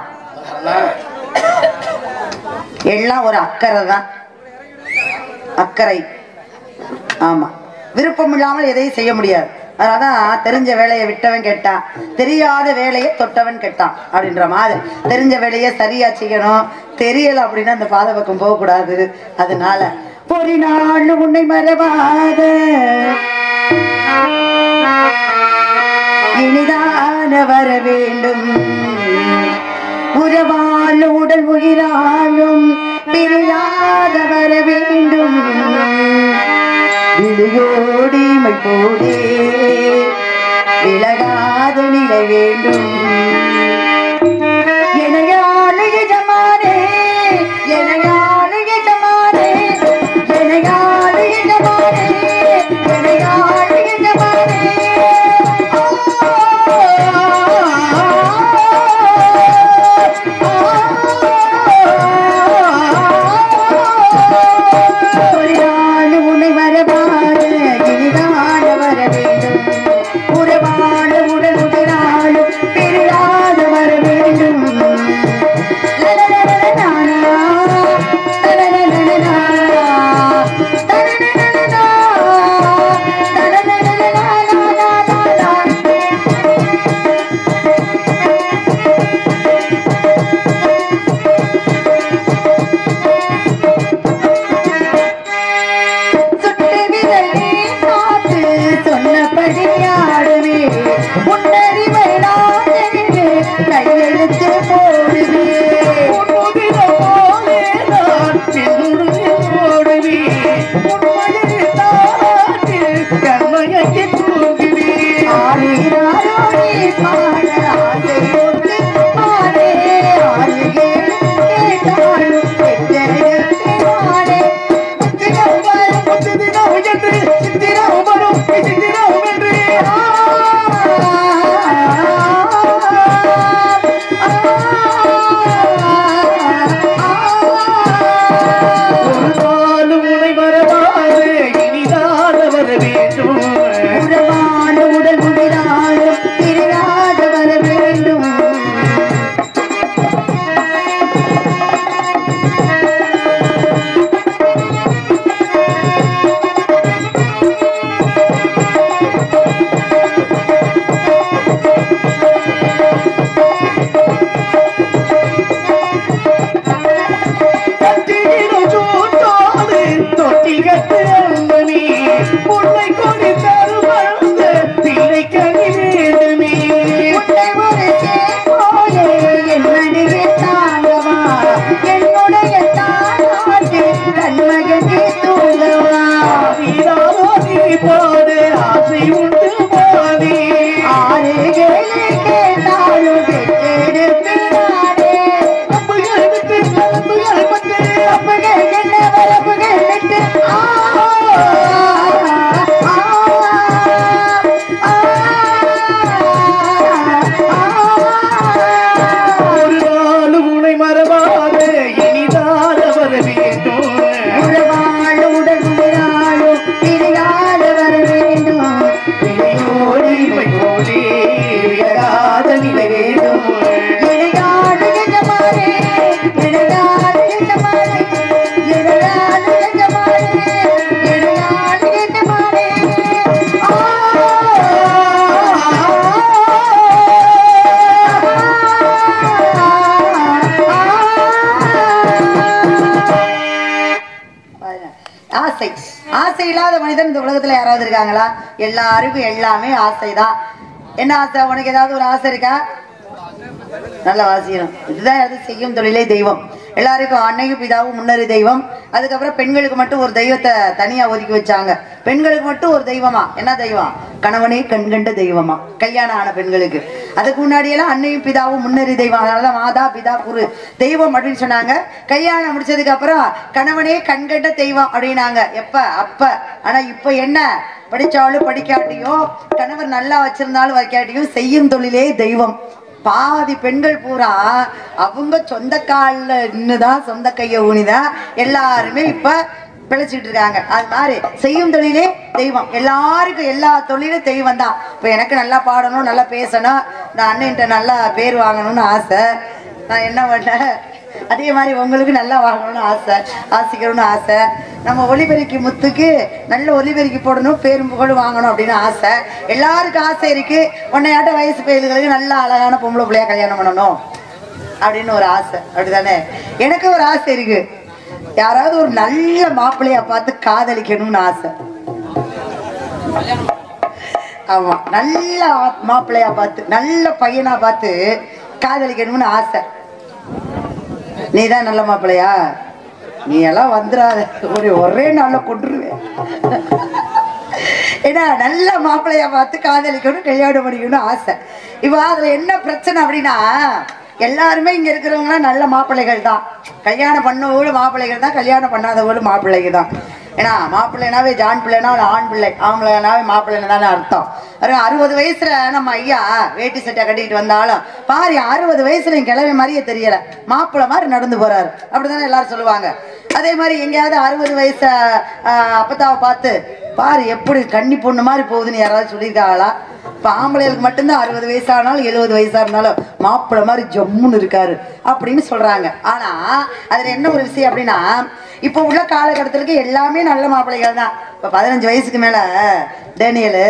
எல்லாம் ஒரு அக்கறை தான் அக்கறை ஆமா விருப்பம் இல்லாமல் எதையும் செய்ய முடியாது அதனாலதான் தெரிஞ்ச வேலையை விட்டவன் கேட்டான் தெரியாத வேலையை தொட்டவன் கேட்டான் அப்படின்ற மாதிரி தெரிஞ்ச வேலையை சரியா செய்யணும் தெரியல அப்படின்னா அந்த பாத பக்கம் போக கூடாது அதனால ஒரு நாள் உன்னை மறவாத இனிதான வர வேண்டும் உறவால் உடல் உயிராலும் பிரியாத வர வேண்டும் விழியோடி போடே விலகாத நிலை வேண்டும் எனையாள எஜமானே எனையாள எஜமானே எனையாள எஜமானே எனையாள எஜமானே ஒரு நாள் உன்னை வரவாத இனிதான வர வேண்டும் உறவான உடல் உடனாலும் பிரியாத வர வேண்டும் லலலலலலானா, லலலலலலானா, தலலலலலா, தலலலலலாலாலாலா. சுட்டு விரலே காத்து சொன்னபடி ஆடுவே உன்னறிவை நான் அறிவே கையெழுத்து போடுவே ஆடினாரோடி பாட ஆசை போட்டு ஆடே ஆறு ஏழு கேட்டாலும் பெற்றெடுத்து ஆடே சித்திரம் வரும் சித்திரம் என்று சித்திரம் வரும் சித்திரம் என்று உறவான உடல் உயிராலும் பிரியாத வர வேண்டும் உன்னை ஒரு போலே என் மடியில் தாங்கவா என்னுடைய தானாட்டு கண்மகனே தூங்கவா ஆறு ஏழு கேட்டாலும் பெற்றெடுப்பினாரே அப்பகள் என்ன வரப்புகள் விட்டு ஆ ஆ, ஆ, ஆ. உறவாழ உடல் உயிராலும் பிரியாத வர வேண்டும் இணையாடு எஜமானே இணையாடு எஜமானே இணையாடு எஜமானே இணையாடு எஜமானே ஆ ஆசை ஆசை இல்லாத மனிதன் இந்த உலகத்துல யாராவது இருக்காங்களா எல்லாருக்கும் எல்லாமே ஆசைதான் என்ன ஆசை உனக்கு ஏதாவது ஒரு ஆசை இருக்கா நல்ல வாசிக்கணும் இதுதான் அது செய்யும் தொழிலே தெய்வம் எல்லாருக்கும் அன்னையும் பிதாவும் முன்னறி தெய்வம் அதுக்கப்புறம் பெண்களுக்கு மட்டும் ஒரு தெய்வத்தை தனியா ஒதுக்கி வச்சாங்க பெண்களுக்கு மட்டும் ஒரு தெய்வமா என்ன தெய்வம் கணவனே கண்கண்ட தெய்வமா கல்யாணம் ஆன பெண்களுக்கு அதுக்கு முன்னாடியெல்லாம் அன்னையும் பிதாவும் முன்னறி தெய்வம் அதனால மாதா பிதா குரு தெய்வம் அப்படின்னு சொன்னாங்க கல்யாணம் முடிச்சதுக்கு அப்புறம் கணவனே கண்கண்ட தெய்வம் அப்படின்னாங்க எப்ப அப்ப ஆனா இப்ப என்ன படிச்சாலும் படிக்காட்டியும் கணவர் நல்லா வச்சிருந்தாலும் வைக்காட்டியும் செய்யும் தொழிலே தெய்வம் பாதி பெண்கள் பூரா அவங்க சொந்த காலில் நின்றுதான் சொந்த கையை ஊனிதான் எல்லாருமே இப்ப பிழைச்சிட்டு இருக்காங்க அது மாதிரி செய்யும் தொழிலே தெய்வம் எல்லாருக்கும் எல்லா தொழிலும் தெய்வம் தான் இப்போ எனக்கு நல்லா பாடணும் நல்லா பேசணும் நான் அண்ணன்ட்ட நல்லா பேர் வாங்கணும்னு ஆசை நான் என்ன பண்ணேன் அதே மாதிரி உங்களுக்கு நல்லா வாங்கணும்னு ஆசை ஆசிக்கணும்னு ஆசை நம்ம ஒலிபெருக்கி முத்துக்கு நல்ல ஒலிபெருக்கி போடணும் பேரும் புகழும் வாங்கணும் அப்படின்னு ஆசை எல்லாருக்கும் ஆசை இருக்கு உன்னையாட்ட வயசு பயல்களுக்கு நல்ல அழகான பொம்பளை பிள்ளையா கல்யாணம் பண்ணணும் அப்படின்னு ஒரு ஆசை அப்படிதானே எனக்கு ஒரு ஆசை இருக்கு யாராவது ஒரு நல்ல மாப்பிள்ளையா பார்த்து காதலிக்கணும்னு ஆசை ஆமா நல்ல மாப்பிள்ளையா பார்த்து நல்ல பையனா பார்த்து காதலிக்கணும்னு ஆசை நீ தான் நல்ல மாப்பிள்ளையா நீ எல்லாம் வந்துடாத ஒரு ஒரே நாள்ல கொண்டுருவேன் ஏன்னா நல்ல மாப்பிள்ளையா பார்த்து காதலிக்கணும் கல்யாணம் பண்ணிக்கணும் ஆசை இப்போ அதுல என்ன பிரச்சனை அப்படின்னா எல்லாருமே இங்க இருக்கிறவங்களாம் நல்ல மாப்பிள்ளைகள் தான் கல்யாணம் பண்ணவங்களும் மாப்பிள்ளைகள் தான் கல்யாணம் பண்ணாதவங்களும் மாப்பிள்ளைகள் தான் ஏன்னா மாப்பிள்ளைனாவே ஜான் பிள்ளைனா ஒரு ஆண் பிள்ளை ஆம்பளைனாவே மாப்பிள்ளைன்னு தானே அர்த்தம் ஒரு அறுபது வயசுல நம்ம ஐயா வேட்டி சட்டை கட்டிட்டு வந்தாலும் பாரு அறுபது வயசுல என் கிழமை மாதிரியே தெரியல மாப்பிள்ளை மாதிரி நடந்து போறாரு அப்படிதானே எல்லாரும் சொல்லுவாங்க அதே மாதிரி எங்கேயாவது அறுபது வயசு ஆஹ், அப்பத்தாவை பார்த்து பாரு எப்படி கன்னி பொண்ணு மாதிரி போகுதுன்னு யாராவது சொல்லியிருக்காங்களா இப்போ ஆம்பளைகளுக்கு மட்டும்தான் அறுபது வயசானாலும் எழுபது வயசா இருந்தாலும் மாப்பிள்ளை மாதிரி ஜம்முன்னு இருக்காரு அப்படின்னு சொல்றாங்க ஆனா அதுல என்ன ஒரு விஷயம் அப்படின்னா இப்போ உள்ள காலகட்டத்திற்கு எல்லாமே நல்ல மாப்பிள்ளைகள் தான் இப்போ பதினஞ்சு வயசுக்கு மேல டேனியலு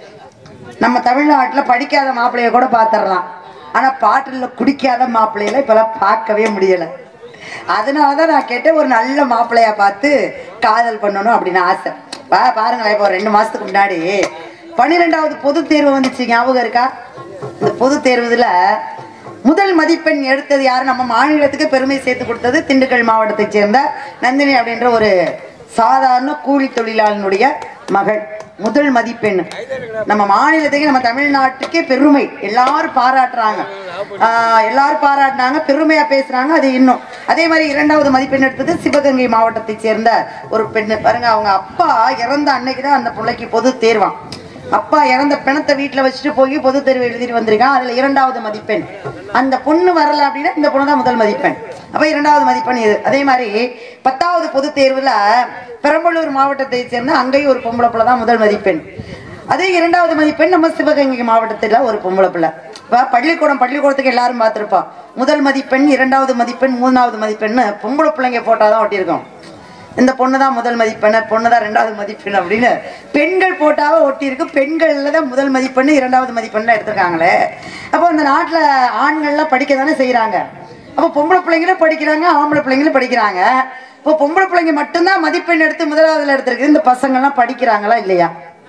நம்ம தமிழ்நாட்டுல படிக்காத மாப்பிள்ளைய கூட பார்த்துடலாம் ஆனா பாட்டுல குடிக்காத மாப்பிள்ளையில இப்பெல்லாம் பார்க்கவே முடியல அதனாலதான் நான் கேட்டேன் ஒரு நல்ல மாப்பிள்ளையா பார்த்து காதல் பண்ணணும் அப்படின்னு ஆசை பா பாருங்களேன் இப்போ ஒரு ரெண்டு மாசத்துக்கு முன்னாடி பன்னிரெண்டாவது பொது தேர்வு வந்துச்சு ஞாபகம் இருக்கா இந்த பொது தேர்வுல முதல் மதிப்பெண் எடுத்தது யாரு நம்ம மாநிலத்துக்கு பெருமை சேர்த்து கொடுத்தது திண்டுக்கல் மாவட்டத்தைச் சேர்ந்த நந்தினி அப்படின்ற ஒரு சாதாரண கூலி தொழிலாளனுடைய மகள் முதல் மதிப்பெண் நம்ம மாநிலத்துக்கு நம்ம தமிழ்நாட்டுக்கே பெருமை எல்லாரும் பாராட்டுறாங்க ஆஹ் எல்லாரும் பாராட்டினாங்க பெருமையா பேசுறாங்க அது இன்னும் அதே மாதிரி இரண்டாவது மதிப்பெண் எடுத்தது சிவகங்கை மாவட்டத்தை சேர்ந்த ஒரு பெண்ணு பாருங்க அவங்க அப்பா இறந்த அன்னைக்கு தான் அந்த பிள்ளைக்கு பொது தேர்வாம் அப்பா இறந்த பிணத்தை வீட்டுல வச்சுட்டு போய் பொது தேர்வு எழுதிட்டு வந்திருக்கான் அதுல இரண்டாவது மதிப்பெண் அந்த பொண்ணு வரல அப்படின்னா இந்த பொண்ணு தான் முதல் மதிப்பெண் அப்ப இரண்டாவது மதிப்பெண் இது அதே மாதிரி பத்தாவது பொது தேர்வுல பெரம்பலூர் மாவட்டத்தை சேர்ந்த அங்கேயும் ஒரு பொம்பளை பிள்ளை தான் முதல் மதிப்பெண் அதே இரண்டாவது மதிப்பெண் நம்ம சிவகங்கை மாவட்டத்துல ஒரு பொம்பளை பிள்ளை இப்ப பள்ளிக்கூடம் பள்ளிக்கூடத்துக்கு எல்லாரும் பார்த்திருப்போம் முதல் மதிப்பெண் இரண்டாவது மதிப்பெண் மூணாவது மதிப்பெண்ணு பொம்பளை பிள்ளைங்க போட்டோ தான் ஒட்டியிருக்கோம் இந்த பொண்ணு தான் முதல் மதிப்பெண் பொண்ணு தான் ரெண்டாவது மதிப்பெண் அப்படின்னு பெண்கள் போட்டாவே ஒட்டி இருக்கு பெண்கள்ல தான் முதல் மதிப்பெண் இரண்டாவது மதிப்பெண்லாம் எடுத்திருக்காங்களே அப்போ இந்த நாட்டுல ஆண்கள்லாம் படிக்க தானே செய்யறாங்க அப்போ பொம்பளை பிள்ளைங்களும் படிக்கிறாங்க ஆம்பளை பிள்ளைங்களும் படிக்கிறாங்க இப்போ பொம்பளை பிள்ளைங்க மட்டும்தான் மதிப்பெண் எடுத்து முதலாவதுல எடுத்திருக்கு இந்த பசங்கள்லாம் படிக்கிறாங்களா இல்லையா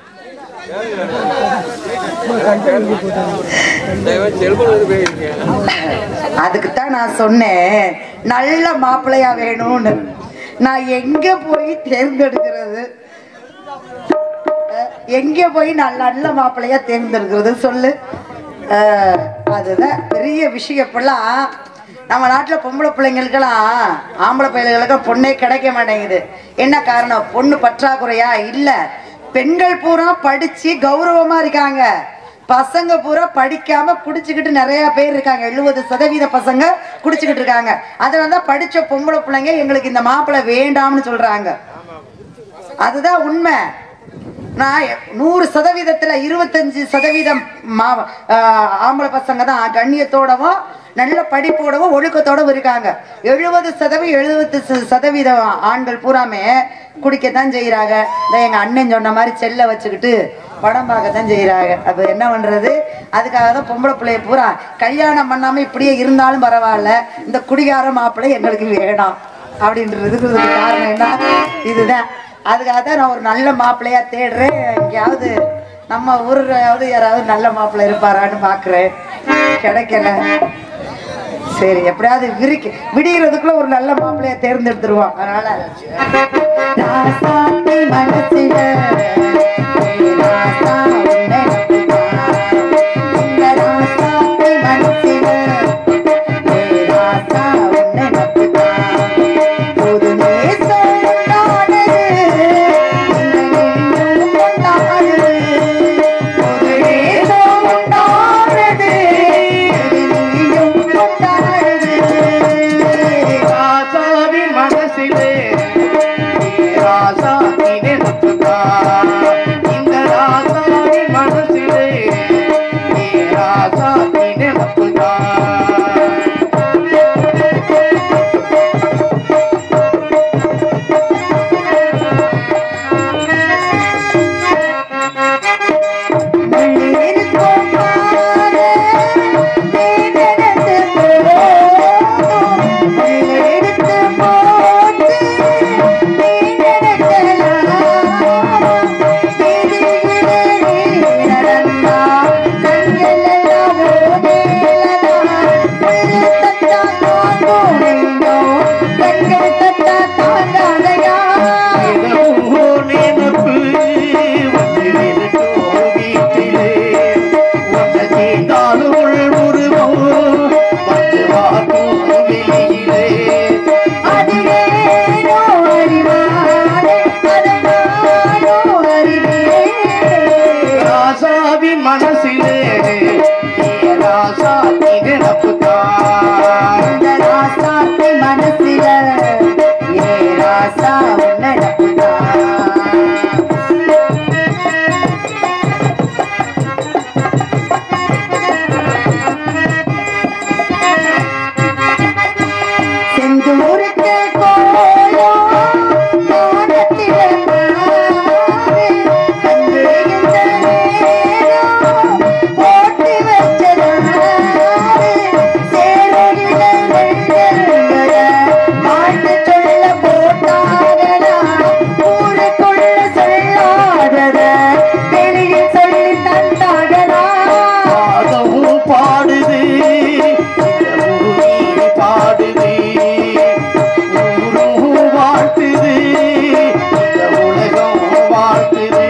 அதுக்கு தான் நான் சொன்னேன் நல்ல மாப்பிள்ளையா வேணும்னு நான் எங்க போய் தேர்ந்தெடுக்கிறது அஹ், எங்க போய் நல்ல நல்ல மாப்பிள்ளையா தேர்ந்தெடுக்கிறது சொல்லு அஹ், அதுதான் பெரிய விஷயம் இப்பெல்லாம் நம்ம நாட்டுல பொம்பளை பிள்ளைங்களுக்கெல்லாம் ஆம்பளை பிள்ளைகளுக்கு பொண்ணே கிடைக்க மாட்டேங்குது என்ன காரணம் பொண்ணு பற்றாக்குறையா இல்ல பெண்கள் பூரா படிச்சு கௌரவமா இருக்காங்க பசங்க பூரா படிக்காம குடிச்சுக்கிட்டு நிறைய பேர் இருக்காங்க எழுபது சதவீத பசங்க குடிச்சுக்கிட்டு இருக்காங்க அதனால தான் படிச்ச பொம்பளை பிள்ளைங்க எங்களுக்கு இந்த மாப்பிள்ளை வேண்டாம்னு சொல்றாங்க அதுதான் உண்மை நான் எ- நூறு சதவீதத்துல இருபத்தஞ்சு சதவீதம் மா ஆஹ் ஆம்பளை பசங்க தான் கண்ணியத்தோடவும் நல்ல படிப்போடவும் ஒழுக்கத்தோடவும் இருக்காங்க எழுபது சதவீதம் எழுபத்தி சதவீதம் ஆண்கள் பூராமே குடிக்கத்தான் செய்யறாங்க இந்த எங்க அண்ணன் சொன்ன மாதிரி செல்ல வச்சுக்கிட்டு படம் பார்க்கத்தான் செய்யறாங்க அப்ப என்ன பண்றது அதுக்காக தான் பொம்பளை பிள்ளைய பூரா கல்யாணம் பண்ணாம இப்படியே இருந்தாலும் பரவாயில்ல இந்த குடிகார மாப்பிள்ளை எங்களுக்கு வேணாம் அப்படின்றதுக்கு இதுக்கு காரணம் என்ன இதுதான் அதுக்காக தான் நான் ஒரு நல்ல மாப்பிள்ளையா தேடுறேன் எங்கேயாவது நம்ம ஊர்லயாவது யாராவது நல்ல மாப்பிள்ளை இருப்பாரான்னு பாக்குறேன் கிடைக்கல சரி எப்படியாவது விரிக்கு விடிகிறதுக்குள்ள ஒரு நல்ல மாப்பிள்ளைய தேர்ந்தெடுத்துருவான் அதனால ராசாத்தி மனசில ராசா உன்னை நம்புகிறான். இந்த ராசாத்தி மனசில ராசா உன்னை நம்புகிறான். புது நேசம் உண்டானது, இந்த நெஞ்சம் கொண்டாடுது. புது நேசம் உண்டானது, இது நீயும் கொண்டாடுது. ராசாவின் மனசிலே ராசா நினைப்புதா இந்த ராசாவின் மனசிலே ராசா நினைப்புதா உள்ளிருக்கும் பாரு, நீ நினைத்து போதும். உள்ளெடுத்து போட்டு, நீ நினைக்கலாம். வீதியிலே நீ நடந்தால், கண்களெல்லாம் ஓடேலலாம். திருத்தத்தான் தாங்கும் நெஞ்சோ, கண்கள் தட்டா தாங்காதையா நினைப்பு வந்து நிற்கும் வீட்டிலே உன்னை தீண்டாலும் உருவம் வந்து வாட்டும் வெளியிலே அதிலேனோ அறிவாரே, அதை நானோ அறிவேன். ராசாவின் மனசிலே ஏ ராசா நினைப்புதான் இந்த ராசாத்தி மனசில, ஏ ராசா உன்னை நம்புதான். செந்தூருக்கு கோலம் வானத்திலே மாறி, அங்கே இந்த நேரம் போட்டு வச்சதாரு. சேலையிலே வெள்ளெருங்கல பாட்டு சொல்ல போட்டார்களா, ஊருக்குள்ள சொல்லாதத வெளியே சொல்லி தந்தார்களா பாதமும் பாடுது ஊரி பாடுது ஊரும் வாழ்த்துது இந்த உலகம் வாழ்த்துது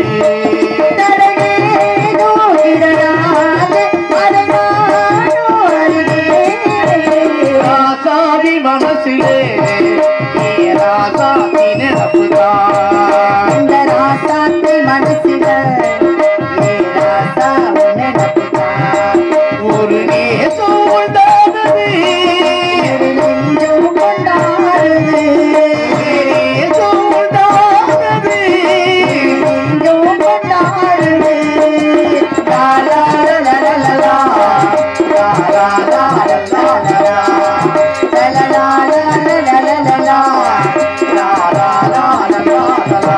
தடகேதோ இடராது அடங்கானோ அருகே. ராசாவி மனசிலே ஏ ராசா நினைப்புதான் அந்த ராசாத்தி மனசில ஏ ராசா உன்னை நம்புதான். ஒரு நேசம் உண்டானது ஒரு நெஞ்சம் கொண்டாடுது. நேசம் உண்டானது நெஞ்சம் கொண்டாடுது. லா லா லா லா லா லா லா. லா லா லா லா லா லா லா. லா லா லா லா லா லா லா லா லா. லா லா லா லா லா லா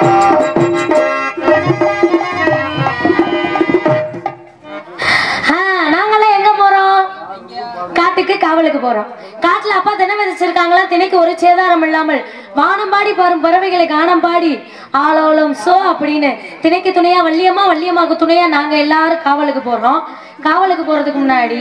ஆ, நாங்கெல்லாம் எங்க போறோம் காட்டுக்கு காவலுக்கு போறோம் காட்டுல அப்பா தினம் விதைச்சிருக்காங்களா திணைக்கு ஒரு சேதாரம் இல்லாமல் வானம்பாடி பாரும் பறவைகளை காணம் பாடி ஆலோலம் சோ அப்படின்னு திணைக்கு துணையா வள்ளியம்மா வள்ளியம்மாக்கு துணையா நாங்க எல்லாரும் காவலுக்கு போறோம் காவலுக்கு போறதுக்கு முன்னாடி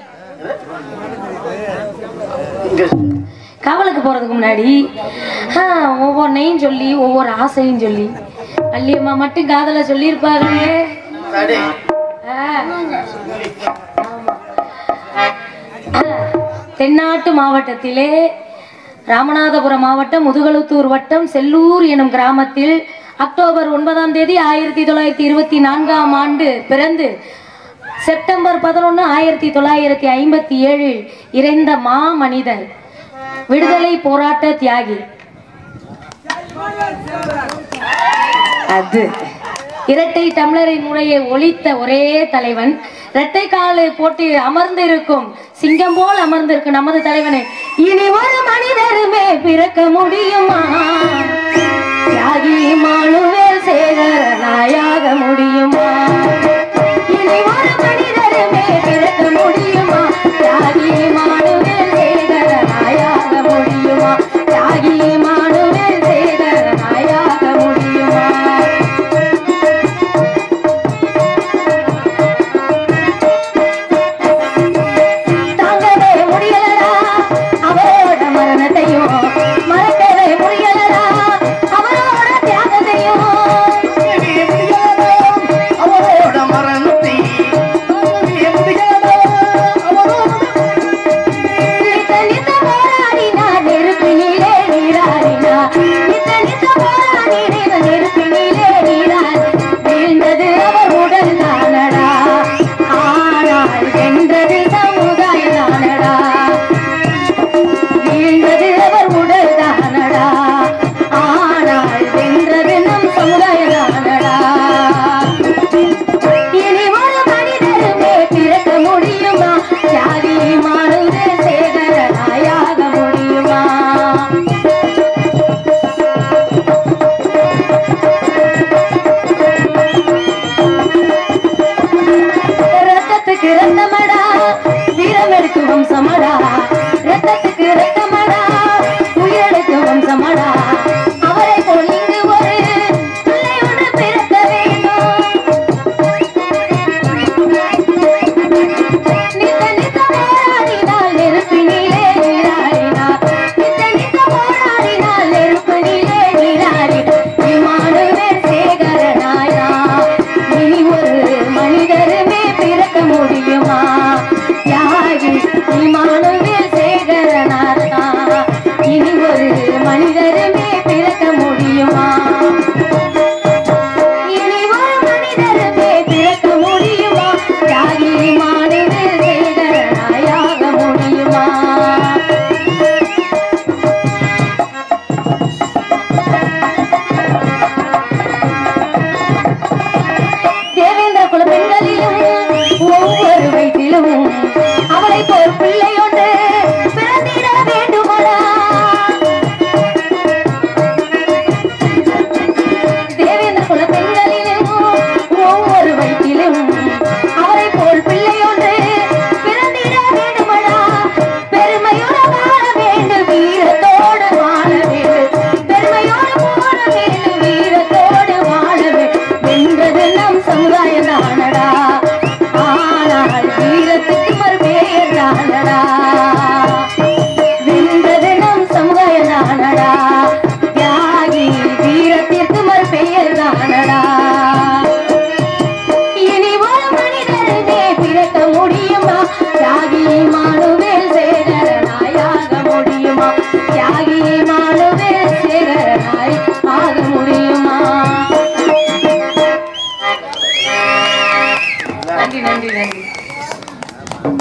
காவலுக்கு போறதுக்கு முன்னாடி ஆ, ஒவ்வொன்னையும் சொல்லி ஒவ்வொரு ஆசையும் சொல்லி வள்ளியம்மா மட்டும் காதல சொல்லியிருப்பாங்களே சரி ஆ. ஆமா. ஆ. தென்னாட்டு மாவட்டத்திலே ராமநாதபுரம் மாவட்டம் முதுகலுத்தூர் வட்டம் செல்லூர் எனும் கிராமத்தில் அக்டோபர் ஒன்பதாம் தேதி ஆயிரத்தி தொள்ளாயிரத்தி இருபத்தி நான்காம் ஆண்டு பிறந்து செப்டம்பர் பதினொன்று ஆயிரத்தி தொள்ளாயிரத்தி ஐம்பத்தி ஏழில் இறைந்த மா மனிதர் விடுதலை போராட்ட தியாகி அது இரட்டை டம்ளரின் முறையை ஒழித்த ஒரே தலைவன் இரட்டை காலை போட்டு அமர்ந்திருக்கும் சிங்கம் போல் அமர்ந்திருக்கும் நமது தலைவனை இனி ஒரு மனிதருமே பிறக்க முடியுமா தியாகி மானுவேல் சேகர நாயாக முடியுமா இனி ஒரு மனிதருமே பிறக்க முடியுமா தியாகி மானுவேல் சேகர நாயாக முடியுமா தியாகி மானுவேல் சேகர நாயாக முடியுமா தாங்கவே முடியலடா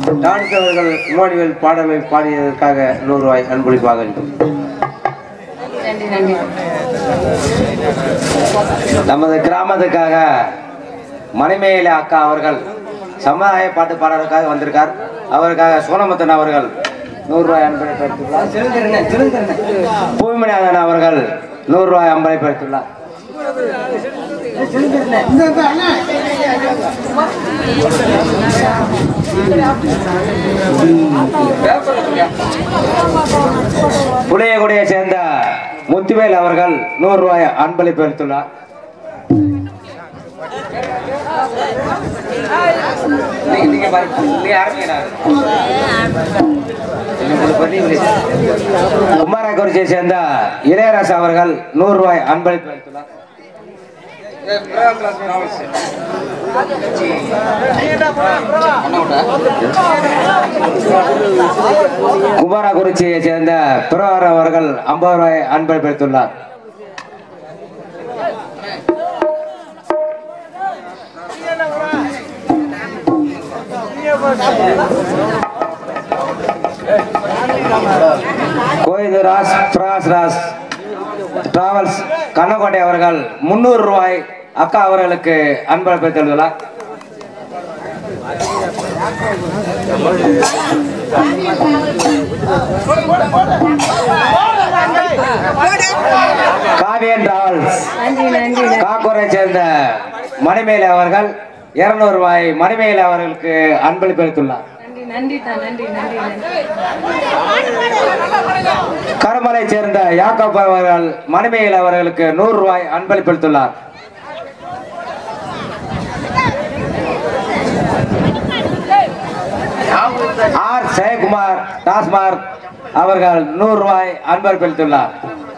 டான்ஸ் அவர்கள் இமானுவேல் பாடலை பாடியதற்காக நூறு ரூபாய் அன்பளிப்பாக இருக்கும் நன்றி நன்றி நமது கிராமத்துக்காக மணிமேல அக்கா அவர்கள் சமுதாய பாட்டு பாடலுக்காக வந்திருக்கார் அவருக்காக சோனமுத்தன் அவர்கள் நூறு ரூபாய் அன்பளிப்படுத்தியுள்ளார் பூமிநாதன் அவர்கள் நூறு ரூபாய் அன்பளிப்படுத்தியுள்ளார் புளியகுடியை சேர்ந்த முத்துவேல் அவர்கள் நூறு ரூபாய் அன்பளிப்பு அளித்துள்ளார் நீங்க- நீங்க பாருங்க. நீங்க ஆரம்பிங்க. குமாரகுறிச்சியை சேர்ந்த இளையராஜா அவர்கள் நூறு ரூபாய் அன்பளிப்பு அளித்துள்ளார் குமாரகுறிச்சியை சேர்ந்த பிறவர் அவர்கள் ஐம்பது ரூபாய் அன்பளிப்பு அளித்துள்ளார் கோவிந்தராஜ் பிராஸ் ராஸ் டிராவல்ஸ் கண்ணக்கோட்டை அவர்கள் முன்னூறு ரூபாய் அக்கா அவர்களுக்கு அன்பளிப்பு தந்துள்ளார் காவியன் டிராவல்ஸ் நன்றி நன்றி நன்றி. காக்கூரை சேர்ந்த மணிமேல அவர்கள் இருநூறு ரூபாய் மணிமேல அவர்களுக்கு அன்பளிப்பு அளித்துள்ளார் நன்றி நன்றி தான் நன்றி நன்றி நன்றி கருமலை சேர்ந்த யாக்கப் அவர்கள் மணிமேல் அவர்களுக்கு நூறு ரூபாய் அன்பளிப்பு அளித்துள்ளார் ஆர் ஜெயக்குமார் டாஸ்மார் அவர்கள் நூறு ரூபாய் அன்பளிப்பு அளித்துள்ளார்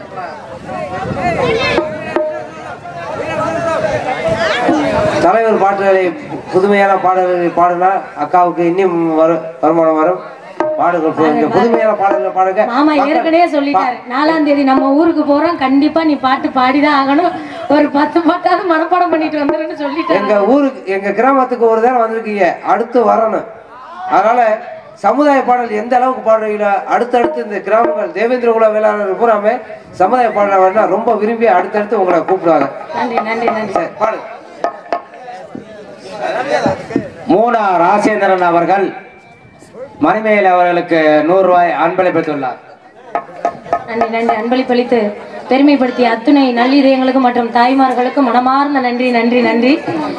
தலைவர் பாட்டுகளை புதுமையான பாடல்களை பாடினா அக்காவுக்கு இன்னும் வரும் வருமானம் வரும் பாடுகள் இந்த புதுமையான பாடல்களை பாடுங்க மாமா ஏற்கனவே சொல்லிட்டாரு நாலாம் தேதி நம்ம ஊருக்கு போறோம் கண்டிப்பா நீ பாட்டு பாடிதான் ஆகணும் ஒரு பத்து பாட்டாவது மனப்பாடம் பண்ணிட்டு வந்துருன்னு எங்க சொல்லிட்டாரு ஊருக்கு எங்க கிராமத்துக்கு ஒரு தடவை வந்திருக்கீங்க அடுத்து வரணும் அதனால சமுதாய பாடல் எந்த அளவுக்கு பாடுறீங்களோ அடுத்தடுத்து இந்த கிராமங்கள் தேவேந்திர குல வேளாளர் பூராமே சமுதாய பாடல் வேணா ரொம்ப விரும்பி அடுத்தடுத்து உங்களை கூப்பிடுவாங்க நன்றி நன்றி நன்றி சரி, பாடு மூணா ராசேந்திரன் அவர்கள் மணிமேல் அவர்களுக்கு நூறு ரூபாய் அன்பளிப்பித்துள்ளார் நன்றி நன்றி அன்பளிப்பளித்து பெருமைப்படுத்திய அத்துணை நல்லிதயங்களுக்கும் மற்றும் தாய்மார்களுக்கும் மனமார்ந்த நன்றி நன்றி நன்றி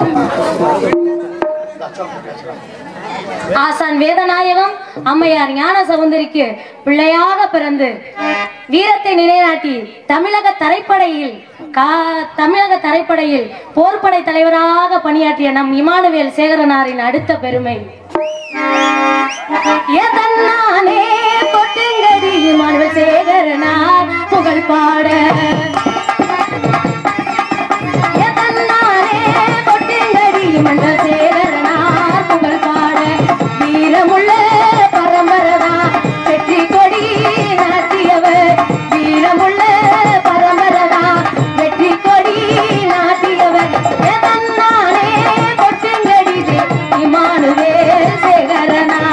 ஆசான் வேதநாயகம் அம்மையார் ஞான சவுந்தரிக்கு பிள்ளையாக பிறந்து வீரத்தை நிலைநாட்டி தமிழக தரைப்படையில் கா- தமிழக தரைப்படையில் போர்ப்படை தலைவராக பணியாற்றிய நம் இமானுவேல் சேகரனாரின் அடுத்த பெருமை எதன்னானே கொட்டுங்கடி இமானுவேல் சேகரனார் புகழ் பாட எதன்னானே கொட்டுங்கடி இமானுவேல் சேகரனார் புகழ் பாட வீரமுள்ள பரம்பரதா வெற்றி கொடி நாட்டியவர் வீரமுள்ள பரம்பரதா வெற்றி கொடி நாட்டியவர் எதன்னானே கொட்டுங்கடி இமானுவேல் சேகரனா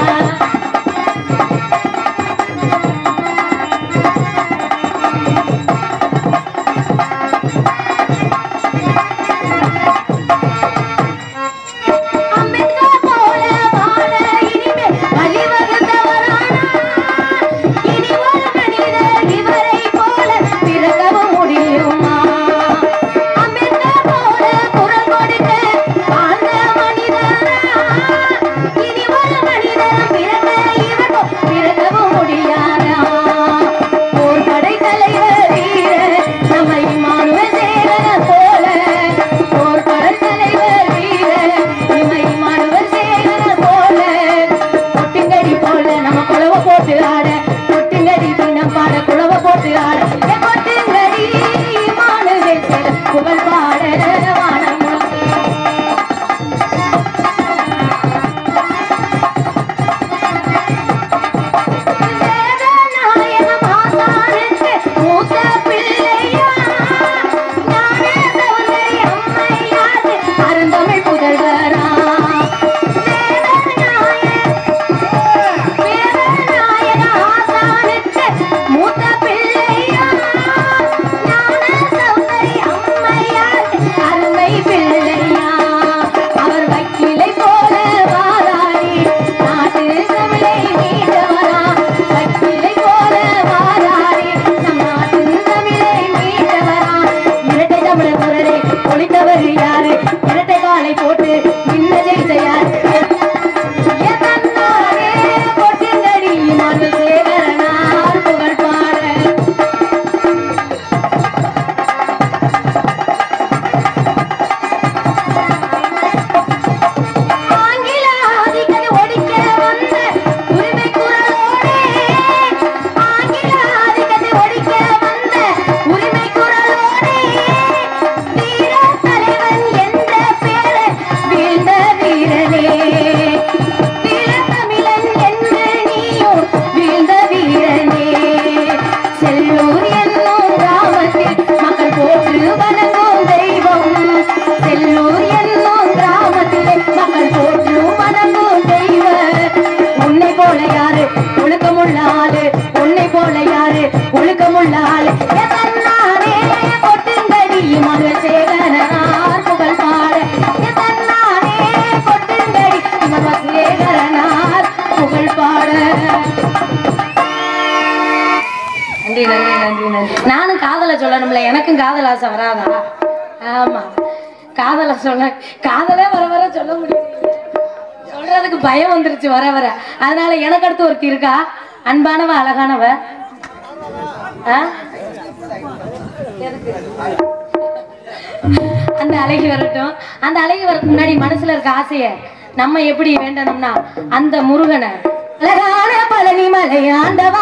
அம்பேத்கர் போல வாழ இனிமே வழிவகுத்தவரானார். இனி ஒரு மனிதர் இவரை போல பிறக்கவும் முடியுமா? அம்பேத்கர் போல குரல் கொடுக்க வாழ்ந்த மனிதரா. இனி ஒரு மனிதர் பிறக்க இவர் போல் பிறக்கவும் முடியாதா? போர்ப்படை தலைவர் வீரர் நம்ம இமானுவேல் சேகரர் போல போர்ப்படை தலைவர் வீரர் நம்ம இமானுவேல் சேகரர் போல கொட்டுங்கடி போல நம்ம குளவ போட்டு ஆட கொட்டுங்கடி தினம் பாட குளவ போட்டு ஆட ஏ கொட்டுங்கடி இமானுவேல் சேகர் புகழ் பாட வானம் முழுக்க. வேதநாயக மாதானுக்கு மூத்த பிள்ளையா ஞான சௌந்தரி அம்மையாருக்கு அருந்தமிழ் புதல்வரா வேதநாயக மாப்பிள்ளை எனக்கும் காதல் ஆசை வராதா ஆமா காதல சொல்ல காதலே வர வர சொல்ல முடியல சொல்றதுக்கு பயம் வந்துருச்சு வர வர அதனால எனக்கு அடுத்து ஒருத்தி இருக்கா அன்பானவ அழகானவ ஆ? எதுக்கு? அந்த அழகி வரட்டும் அந்த அழகி வரதுக்கு முன்னாடி மனசுல இருக்க ஆசைய நம்ம எப்படி வேண்டணும்னா அந்த முருகனை அழகான பழனி மலை ஆண்டவா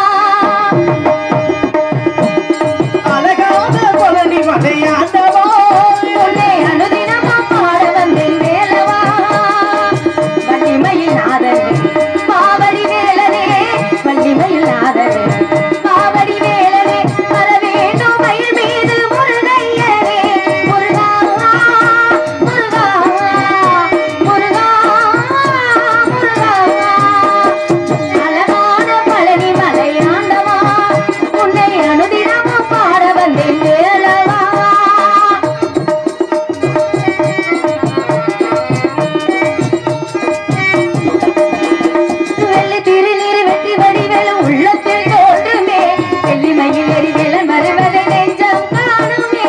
அழகான பழனி மலையாண்டவா உன்னை அனுதினமும் பாட வந்தேன் வேலவா வள்ளிமயில் நாதனே பாவடி வேலனே வள்ளிமயில் நாதனே பாவடி வேலனே வர வேண்டும் மயில் மீது முருகையனே முருகா முருகா முருகா முருகா அழகான பழனி மலை ஆண்டவா உன்னை அனுதினமும் பாட வந்தேன் வேலவா வெள்ளி திருநீர் வெற்றி வடிவேல உள்ளத்தில் தோன்றுமே வெள்ளி மயில் எரிவேல மறுவதை நெஞ்சம் காணுமே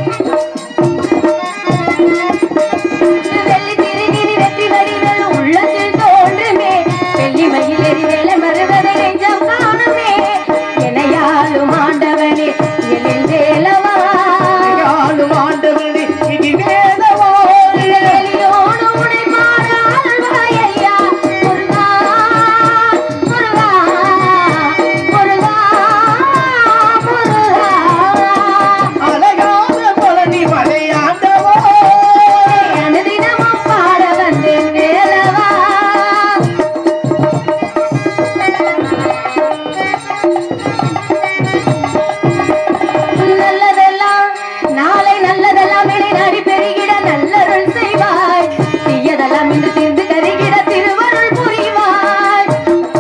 வெள்ளி திருநீர் வெற்றி வடிவேல உள்ளத்தில் தோன்றுமே வெள்ளி மயில் எரிவேல மறுவதை நெஞ்சம் காணுமே எனையாளும் ஆண்டவனே எழில் வேலவா ஆளும் ஆண்டவனே இனி வேதவா எளியோடு உனை பாட அருள்வாயையா. முருகா, முருகா, முருகா, முருகா. அழகான பழனி மலையாண்டவா உன்னை அனுதினமும் பாட வந்தேன் வேலவா. நல்லதெல்லாம் நாளை நல்லதெல்லாம் இனி நாடி பெருகிட நல்லருள் செய்வாய் தீயதெல்லாம் இன்று தீர்ந்து கருகிட திருவருள் புரிவாய்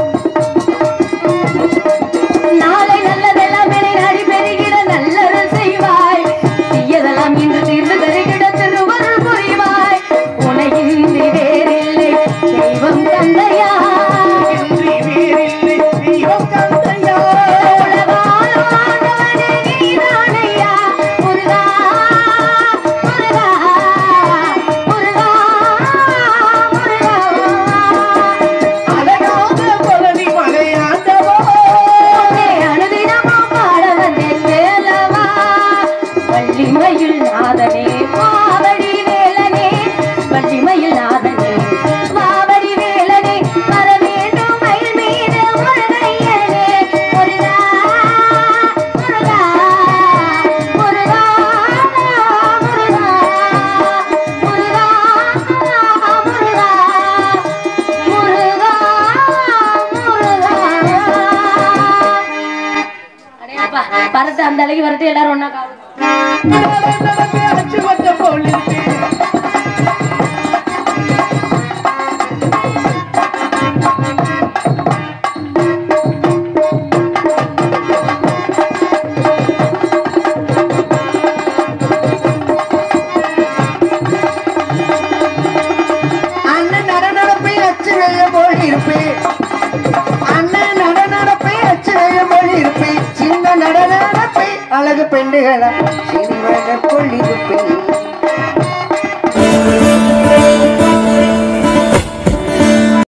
நாளை நல்லதெல்லாம் இனி நாடி பெருகிட நல்லருள் செய்வாய் தீயதெல்லாம் இன்று தீர்ந்து கருகிட திருவருள் புரிவாய் உனையின்றி வேறில்லை தெய்வம் தந்தையா இன்றி வேறில்லை தெய்வம் கந்தையா உலகாலும் ஆண்டவனே நீதானையா. முருகா, முருகா, முருகா, முருகா. அழகான பழனி மலையாண்டவா உன்னை அனுதினமும் பாட வந்தேன் வேலவா. வள்ளிமயில் நாதனே மாவடி வேலனே வள்ளிமயில் நாதனே மாவடி வேலனே வர வேண்டும் மயில் மீது முருகையனே முருகா முருகா முருகா முருகா முருகா முருகா முருகா முருகா அடேப்பா பரட்டு அந்த அழகி வரட்டு எல்லாரும் ஒண்ணா காவு நடந்து அச்சு வந்த போலிருக்கு அண்ணன் நடனப்பை அச்சு வெள்ள போல் இருப்பேன் அண்ணன் நடனப்பை அச்சு வெள்ள போல் இருப்பேன் சின்ன நடனப்பை அழகு பெண்டுகளா சிறுவன கொள்ளிருப்பேன்